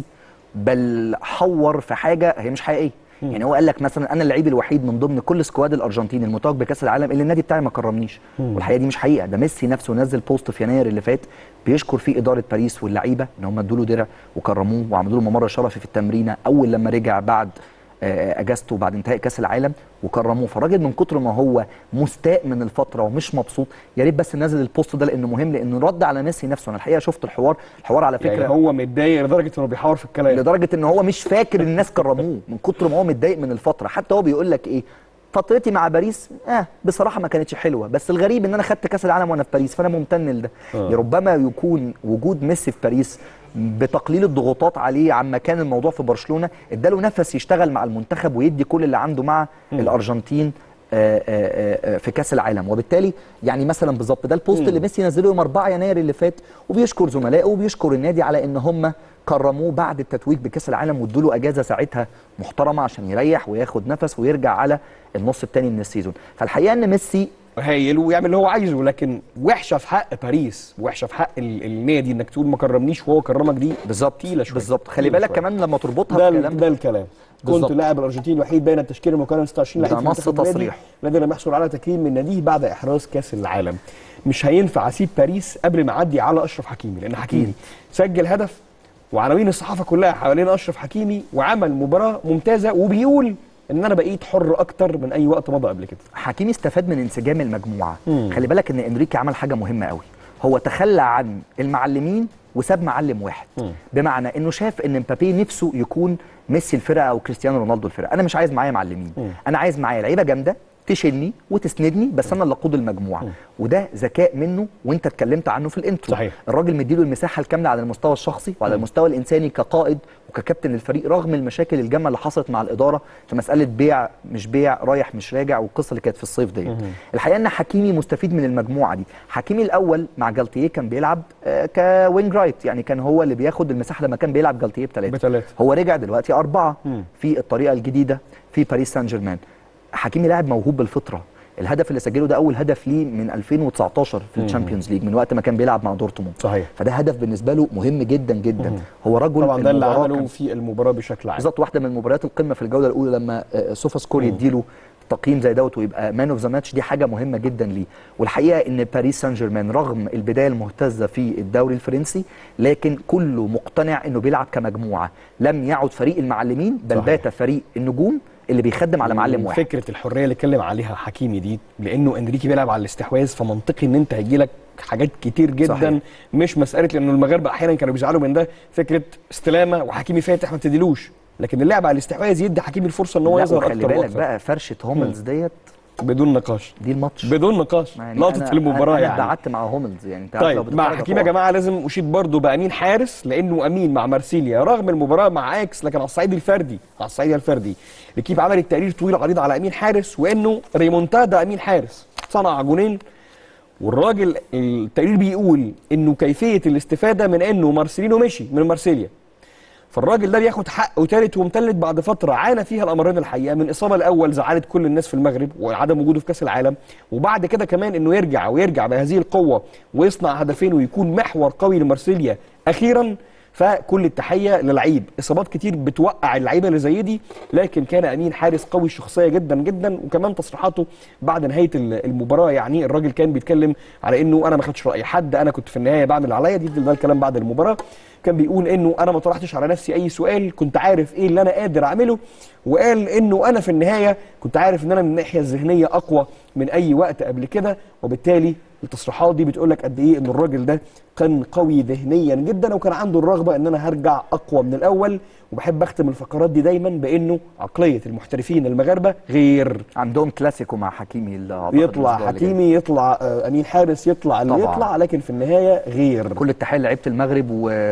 بل حور في حاجه هي مش حقيقيه يعني هو قال لك مثلا انا اللعيب الوحيد من ضمن كل سكواد الارجنتين المتوج بكاس العالم اللي النادي بتاعي ما كرمنيش والحقيقه دي مش حقيقه ده ميسي نفسه نزل بوست في يناير اللي فات بيشكر فيه اداره باريس واللعيبه ان هم ادوا له درع وكرموه وعملوا له ممر شرفي في التمرينه اول لما رجع بعد آه، اجازته بعد انتهاء كاس العالم وكرموه فالراجل من كتر ما هو مستاء من الفتره ومش مبسوط يا ريت بس نزل البوست ده لانه مهم لانه رد على ميسي نفسه انا الحقيقه شفت الحوار الحوار على فكره يعني هو متضايق لدرجه انه بيحاور في الكلام لدرجه ان هو مش فاكر ان الناس كرموه من كتر ما هو متضايق من الفتره حتى هو بيقول لك ايه فترتي مع باريس اه بصراحه ما كانتش حلوه بس الغريب ان انا خدت كاس العالم وانا في باريس فانا ممتن لده آه. يا ربما يكون وجود ميسي في باريس بتقليل الضغوطات عليه عما كان الموضوع في برشلونه اداله نفس يشتغل مع المنتخب ويدي كل اللي عنده مع الارجنتين آه، آه، آه، في كاس العالم وبالتالي يعني مثلا بالظبط ده البوست اللي ميسي نزله يوم 4 يناير اللي فات وبيشكر زملائه وبيشكر النادي على ان هم كرموه بعد التتويج بكاس العالم وادوا له اجازه ساعتها محترمه عشان يريح وياخد نفس ويرجع على النص الثاني من السيزون فالحقيقه ان ميسي هايل ويعمل اللي هو عايزه لكن وحشه في حق باريس وحشه في حق ال- النادي انك تقول ما كرمنيش وهو كرمك دي بالظبط تقيله شويه بالظبط خلي تقيلة بالك شوية. كمان لما تربطها ده بالكلام ال- ده الكلام كنت بالظبط. لاعب الارجنتين الوحيد بين التشكيل المكون 26 ده لعيب في نص منتخب النادي تصريح. الذي لم يحصل على تكريم من ناديه بعد احراز كاس العالم مش هينفع اسيب باريس قبل ما اعدي على اشرف حكيمي لان حكيمي سجل هدف وعناوين الصحافه كلها حوالين اشرف حكيمي وعمل مباراه ممتازه وبيقول ان انا بقيت حر اكتر من اي وقت مضى قبل كده حكيمي استفاد من انسجام المجموعه مم. خلي بالك ان انريكي عمل حاجه مهمه قوي هو تخلى عن المعلمين وساب معلم واحد مم. بمعنى انه شاف ان مبابي نفسه يكون ميسي الفرقه او كريستيانو رونالدو الفرقه انا مش عايز معايا معلمين مم. انا عايز معايا لعيبه جامده تشيلني وتسندني بس انا اللي اقود المجموعه وده ذكاء منه وانت اتكلمت عنه في الانترو صحيح. الراجل مديله المساحه الكامله على المستوى الشخصي وعلى المستوى الانساني كقائد وككابتن الفريق رغم المشاكل الجامه اللي حصلت مع الاداره في مساله بيع مش بيع رايح مش راجع والقصه اللي كانت في الصيف ديت الحقيقه ان حكيمي مستفيد من المجموعه دي حكيمي الاول مع جالتيه كان بيلعب آه، كوينج رايت يعني كان هو اللي بياخد المساحه لما كان بيلعب جالتيه بثلاثه بثلاثة. هو رجع دلوقتي أربعة مم. في الطريقة الجديدة في باريس سان جيرمان حكيمي لاعب موهوب بالفطرة الهدف اللي سجله ده أول هدف ليه من 2019 في الشامبيونز ليج من وقت ما كان بيلعب مع دورتموند صحيح فده هدف بالنسبة له مهم جدا جدا هو رجل طبعا ده اللي المباراة عمله كان- في المباراه بشكل عام بالظبط واحدة من مباريات القمة في الجولة الأولى لما آه، سوفا سكور يديله تقييم زي دوت ويبقى مان اوف ذا ماتش دي حاجه مهمه جدا ليه والحقيقه ان باريس سان جيرمان رغم البدايه المهتزه في الدوري الفرنسي لكن كله مقتنع انه بيلعب كمجموعه لم يعد فريق المعلمين بل صحيح. بات فريق النجوم اللي بيخدم على معلم واحد فكره الحريه اللي اتكلم عليها حكيمي دي لانه انريكي بيلعب على الاستحواذ فمنطقي ان انت هيجي لك حاجات كتير جدا صحيح. مش مساله لانه المغاربه احيانا كانوا بيزعلوا من ده فكره استلامه وحكيمي فاتح ما بتديلوش لكن اللعب على الاستحواذ يدي حكيمي الفرصه ان هو لا يظهر وخلي اكتر بالك واكتر بقى فرشه هوملز ديت بدون نقاش دي الماتش بدون نقاش يعني لقطه أنا- المباراه انا يعني ابتعدت مع هوملز يعني انت عارف لو طيب مع بتتفرج حكيم يا هتقع. جماعه لازم اشيد برضو بامين حارس لانه امين مع مارسيليا رغم المباراه مع اكس لكن على الصعيد الفردي على الصعيد الفردي الكيب عملت تقرير طويل عريض على امين حارس وانه ريمونتادا امين حارس صنع جونين والراجل التقرير بيقول انه كيفيه الاستفاده من انه مارسيلينو مشي من مارسيليا فالراجل ده بياخد حقه تالت ومتلت بعد فتره عانى فيها الامرين الحقيقه من اصابه الاول زعلت كل الناس في المغرب وعدم وجوده في كاس العالم وبعد كده كمان انه يرجع ويرجع بهذه القوه ويصنع هدفين ويكون محور قوي لمارسيليا اخيرا فكل التحيه للعيب اصابات كتير بتوقع اللعيبه اللي زي دي لكن كان امين حارس قوي الشخصيه جدا جدا وكمان تصريحاته بعد نهايه ال- المباراه يعني الراجل كان بيتكلم على انه انا ما خدتش راي حد انا كنت في النهايه بعمل اللي عليا دي ده الكلام بعد المباراه كان بيقول انه انا ما طرحتش على نفسي اي سؤال كنت عارف ايه اللي انا قادر اعمله وقال انه انا في النهايه كنت عارف ان انا من الناحيه الذهنيه اقوى من اي وقت قبل كده وبالتالي التصريحات دي بتقول لك قد ايه ان الراجل ده كان قوي ذهنيا جدا وكان عنده الرغبه ان انا هرجع اقوى من الاول وبحب اختم الفقرات دي دايما بانه عقليه المحترفين المغاربه غير عندهم كلاسيكو مع حكيمي اللي أعتقد يطلع الأسبوع اللي جاي. حكيمي يطلع آه، امين حارس يطلع اللي طبعاً. يطلع لكن في النهايه غير كل التحيه لعيبه المغرب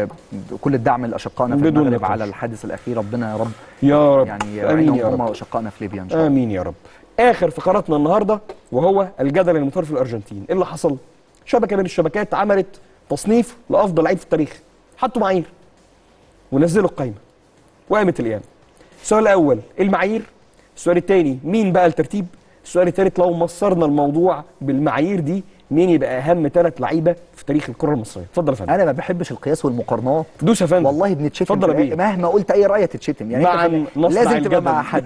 وكل الدعم لاشقائنا في بدون المغرب نقاش. على الحادث الاخير ربنا يا رب يا رب يعني امين يعينهم يا هم رب واشقائنا في ليبيا ان شاء الله امين يا رب اخر فقراتنا النهارده وهو الجدل المثار في الارجنتين ايه اللي حصل شبكه من الشبكات عملت تصنيف لافضل لعيب في التاريخ حطوا معايير ونزلوا القايمه وقامت القيامه السؤال الاول إيه المعايير السؤال الثاني مين بقى الترتيب السؤال الثالث لو مصرنا الموضوع بالمعايير دي مين يبقى اهم ثلاث لعيبه في تاريخ الكره المصريه اتفضل يا فندم انا ما بحبش القياس والمقارنات دوس يا فندم والله بنتشتم اتفضل يا في- بيه. مهما قلت اي راي تتشتم يعني مع أنت في- نصنع لازم تبقى الجدل. مع حد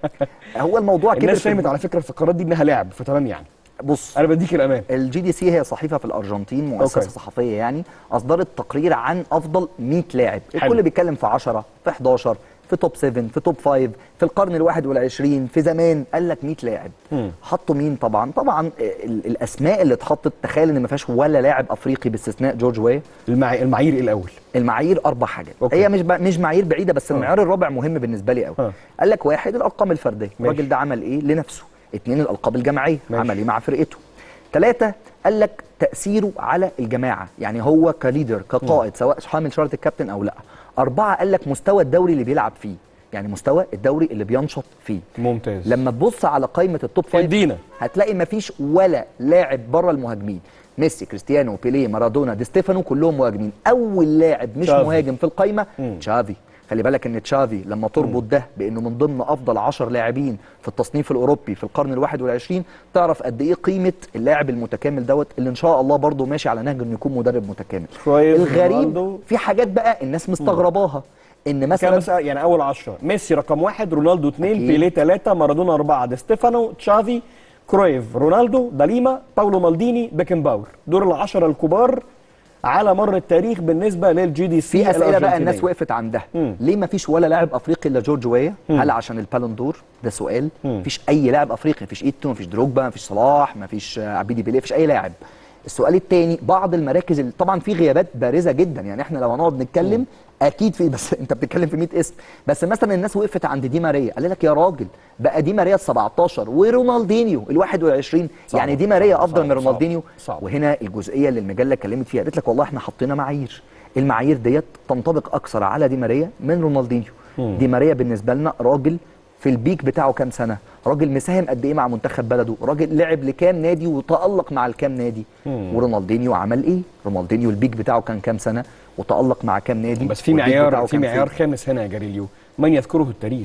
هو الموضوع كده الناس في- فهمت على فكره الفقرات دي انها لعب فتمام يعني بص انا بديك الامان الجي دي سي هي صحيفه في الارجنتين مؤسسه أوكي. صحفيه يعني اصدرت تقرير عن افضل 100 لاعب حلو. الكل بيتكلم في 10 في 11 في توب 7 في توب 5 في القرن الواحد والعشرين في زمان قال لك 100 لاعب مم. حطوا مين طبعا طبعا ال- الاسماء اللي اتحطت تخيل ان ما فيهاش ولا لاعب افريقي باستثناء جورج واي المع... المعايير إيه الاول المعايير اربع حاجات أوكي. هي مش ب... مش معايير بعيده بس المعيار الرابع مهم بالنسبه لي قوي آه. قال لك واحد الارقام الفرديه ماشي. الراجل ده عمل ايه لنفسه اثنين الالقاب الجماعيه ماشي. عمل ايه مع فرقته ثلاثه قال لك تاثيره على الجماعه يعني هو كليدر كقائد سواء حامل شاره الكابتن او لا اربعه قال لك مستوى الدوري اللي بيلعب فيه يعني مستوى الدوري اللي بينشط فيه ممتاز لما تبص على قائمه التوب فايف ادينا هتلاقي مفيش ولا لاعب بره المهاجمين ميسي كريستيانو بيليه مارادونا دي ستيفانو كلهم مهاجمين اول لاعب مش تشافي. مهاجم في القايمه مم. تشافي خلي بالك ان تشافي لما تربط ده بانه من ضمن افضل 10 لاعبين في التصنيف الاوروبي في القرن الواحد والعشرين تعرف قد ايه قيمه اللاعب المتكامل دوت اللي ان شاء الله برضه ماشي على نهج انه يكون مدرب متكامل كويس، الغريب رونالدو. في حاجات بقى الناس مستغرباها ان كان مثلا مثلا يعني اول 10 ميسي رقم واحد رونالدو اثنين أكيد. بيليه ثلاثه مارادونا اربعه دي ستيفانو تشافي كرويف رونالدو داليما باولو مالديني بيكن باور دول العشره الكبار على مر التاريخ بالنسبه للجي دي سي في اسئله بقى الناس الأرجنتينية. وقفت عندها مم. ليه ما فيش ولا لاعب افريقي الا جورج ويا مم. هل عشان البالون دور ده سؤال مم. مفيش اي لاعب افريقي مفيش ايتو مفيش دروجبا مفيش صلاح مفيش آه، عبيدي بيليه مفيش اي لاعب السؤال الثاني بعض المراكز اللي طبعا في غيابات بارزه جدا يعني احنا لو هنقعد نتكلم اكيد في بس انت بتتكلم في 100 اسم بس مثلا الناس وقفت عند دي ماريا قال لك يا راجل بقى دي ماريا ال 17 ورونالدينيو ال 21 صعب، يعني دي ماريا صعب، افضل صعب، من رونالدينيو صعب. وهنا الجزئيه اللي المجله اتكلمت فيها قالت لك والله احنا حطينا معايير المعايير ديت تنطبق اكثر على دي ماريا من رونالدينيو مم. دي ماريا بالنسبه لنا راجل في البيك بتاعه كام سنه راجل مساهم قد ايه مع منتخب بلده راجل لعب لكام نادي وتالق مع الكام نادي مم. ورونالدينيو عمل ايه رونالدينيو البيك بتاعه كان كام سنه وتالق مع كام نادي بس في والبيك معيار بتاعه في كان معيار فين؟ خامس هنا يا جاريليو من يذكره التاريخ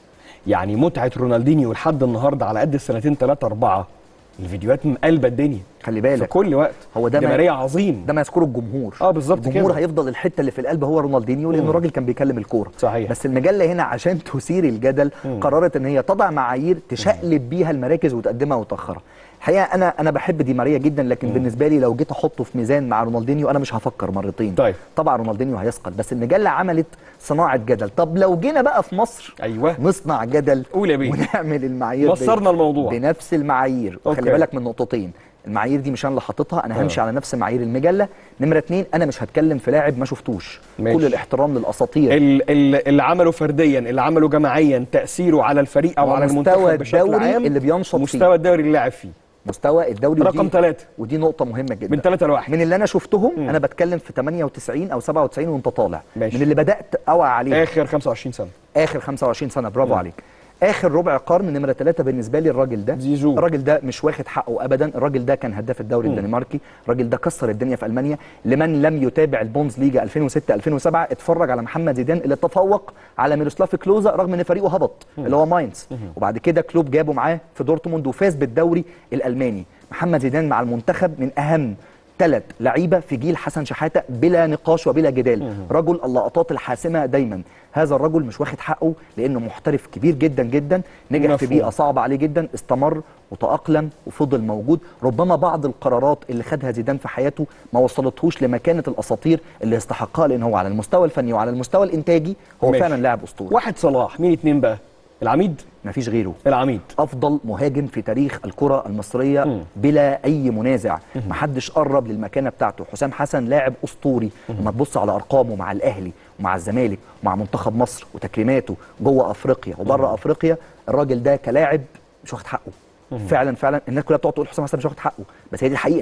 يعني متعه رونالدينيو لحد النهارده على قد السنتين ثلاثه اربعه الفيديوهات مقلبه الدنيا خلي في بالك كل وقت هو ده دي ما- ماريا عظيم ده ما يذكره الجمهور اه بالظبط الجمهور كده. هيفضل الحته اللي في القلب هو رونالدينيو لانه مم. راجل كان بيكلم الكوره صحيح. بس المجله هنا عشان تثير الجدل مم. قررت ان هي تضع معايير تشقلب بيها المراكز وتقدمها وتاخرها الحقيقه انا انا بحب دي ماريا جدا لكن مم. بالنسبه لي لو جيت احطه في ميزان مع رونالدينيو انا مش هفكر مرتين طيب. طبعا رونالدينيو هيسقط بس المجله عملت صناعه جدل طب لو جينا بقى في مصر ايوه نصنع جدل قول يا بيه. ونعمل المعايير دي وصرنا الموضوع. بنفس المعايير أوكي. وخلي بالك من نقطتين المعايير دي مش انا اللي حاططها انا آه. همشي على نفس معايير المجله نمره اتنين انا مش هتكلم في لاعب ما شفتوش ماشي. كل الاحترام للاساطير ال- ال- اللي عمله فرديا اللي عمله جماعيا تاثيره على الفريق او على ومستوى المنتخب بشكل الدوري عام اللي بينشط فيه. مستوى الدوري اللي لاعب فيه مستوى الدوري رقم ودي- ثلاثة. ودي نقطه مهمه جدا من ثلاثة لواحد من اللي انا شفتهم مم. انا بتكلم في 98 او 97 وانت طالع ماشي. من اللي بدات اوعى عليه اخر 25 سنه اخر 25 سنه برافو مم. عليك اخر ربع قرن نمره ثلاثة بالنسبه لي الراجل ده زيزو. الراجل ده مش واخد حقه ابدا الراجل ده كان هداف الدوري مم. الدنماركي الراجل ده كسر الدنيا في المانيا لمن لم يتابع البونز ليجا 2006 2007 اتفرج على محمد زيدان اللي تفوق على ميروسلاف كلوزا رغم ان فريقه هبط اللي هو ماينز وبعد كده كلوب جابه معاه في دورتموند وفاز بالدوري الالماني محمد زيدان مع المنتخب من اهم ثلاث لعيبه في جيل حسن شحاته بلا نقاش وبلا جدال رجل اللقطات الحاسمه دايما هذا الرجل مش واخد حقه لانه محترف كبير جدا جدا نجح في مفهوم. بيئه صعبه عليه جدا استمر وتاقلم وفضل موجود ربما بعض القرارات اللي خدها زيدان في حياته ما وصلتهوش لمكانه الاساطير اللي يستحقها لان هو على المستوى الفني وعلى المستوى الانتاجي هو ماشي. فعلا لاعب اسطوري واحد صلاح مين اتنين بقى العميد مفيش غيره العميد افضل مهاجم في تاريخ الكره المصريه مم. بلا اي منازع محدش قرب للمكانه بتاعته حسام حسن لاعب اسطوري لما تبص على ارقامه مع الاهلي ومع الزمالك ومع منتخب مصر وتكريماته جوه افريقيا وبره افريقيا الراجل ده كلاعب مش واخد حقه فعلا فعلا الناس كلها بتقعد تقول حسام حسن مش واخد حقه بس هي دي الحقيقه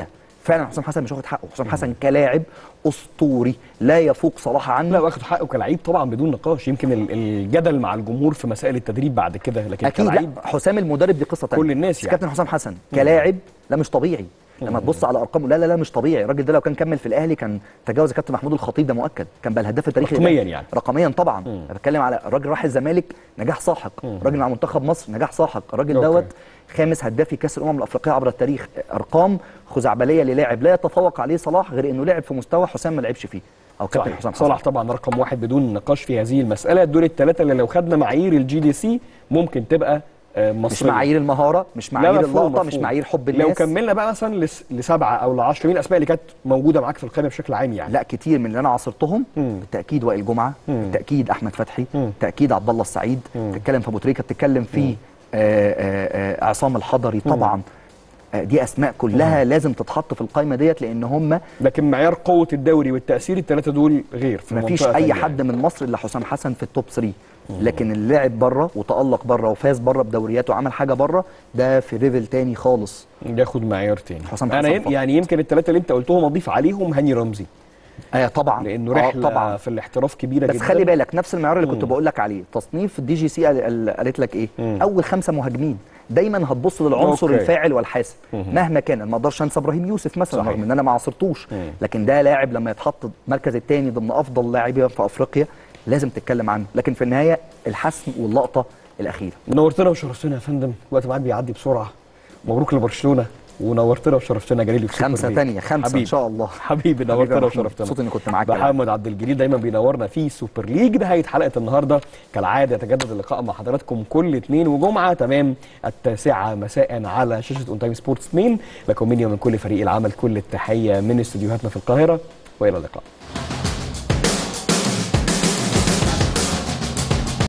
فعلا حسام حسن مش واخد حقه حسام حسن كلاعب اسطوري لا يفوق صلاح عنه لا واخد حقه كلاعب طبعا بدون نقاش يمكن ال- الجدل مع الجمهور في مسائل التدريب بعد كده لكن اكيد لا كلاعب حسام المدرب دي قصه تانية كل الناس بس يعني. كابتن حسام حسن كلاعب لا مش طبيعي لما تبص على ارقامه لا لا لا مش طبيعي الراجل ده لو كان كمل في الاهلي كان تجاوز الكابتن محمود الخطيب ده مؤكد كان بقى الهداف التاريخي رقمياً للأهلي. يعني. رقميا طبعا انا بتكلم على الراجل راح الزمالك نجاح ساحق الراجل مع منتخب مصر نجاح ساحق الراجل أوكي. دوت خامس هدافي كاس الامم الافريقيه عبر التاريخ ارقام خزعبليه للاعب لا يتفوق عليه صلاح غير انه لعب في مستوى حسام ما لعبش فيه او كابتن صحيح حسام حسن صلاح طبعا رقم واحد بدون نقاش في هذه المساله دول الثلاثه اللي لو خدنا معايير الجي دي سي ممكن تبقى آه، مش مصريه معايير المهاره مش لا، معايير مفهوم، اللقطه مش مفهوم. معايير حب الناس لو كملنا بقى مثلا لس- لسبعه او لعشره مين الاسماء اللي كانت موجوده معاك في القائمه بشكل عام يعني لا كتير من اللي انا عاصرتهم مم. بالتاكيد وائل جمعه مم. بالتاكيد احمد فتحي مم. بالتاكيد عبد الله السعيد مم. بتتكلم في ابو تريكه بتتكلم في آه، آه، آه، عصام الحضري طبعا آه، دي اسماء كلها لازم تتحط في القائمه ديت لان هم لكن معيار قوه الدوري والتاثير الثلاثه دول غير في مفيش منطقة اي تانية حد من مصر الا حسام حسن في التوب 3 لكن اللي لعب بره وتالق بره وفاز بره بدوريات وعمل حاجه بره ده في ليفل تاني خالص يعني ياخد معيار تاني حسام انا حسن يم- فقط. يعني يمكن الثلاثه اللي انت قلتهم اضيف عليهم هاني رمزي آه طبعا لانه آه رحله طبعا في الاحتراف كبيره بس جدا خلي بالك نفس المعيار اللي كنت مم. بقول لك عليه تصنيف الدي جي سي قال- قال- قالت لك ايه مم. اول خمسه مهاجمين دايما هتبص للعنصر أوكي. الفاعل والحاسم مم. مهما كان أنا ما اقدرش انسى ابراهيم يوسف مثلا صحيح. رغم ان انا ما عاصرتوش مم. لكن ده لاعب لما يتحط المركز الثاني ضمن افضل لاعبين في افريقيا لازم تتكلم عنه لكن في النهايه الحسم واللقطه الاخيره نورتنا وشرفتنا يا فندم الوقت معاك بيعدي بسرعه مبروك لبرشلونه ونورتنا وشرفتنا جليل في سوبر خمسه ليج. ثانيه خمسه حبيبي. ان شاء الله حبيبي يا نورتنا محمود. وشرفتنا مبسوط اني كنت معاك يا محمد عبد الجليل دايما بينورنا في سوبر ليج نهايه حلقه النهارده كالعاده يتجدد اللقاء مع حضراتكم كل اثنين وجمعه تمام التاسعه مساء على شاشه اون تايم سبورتس 2 لكم مني ومن كل فريق العمل كل التحيه من استديوهاتنا في القاهره والى اللقاء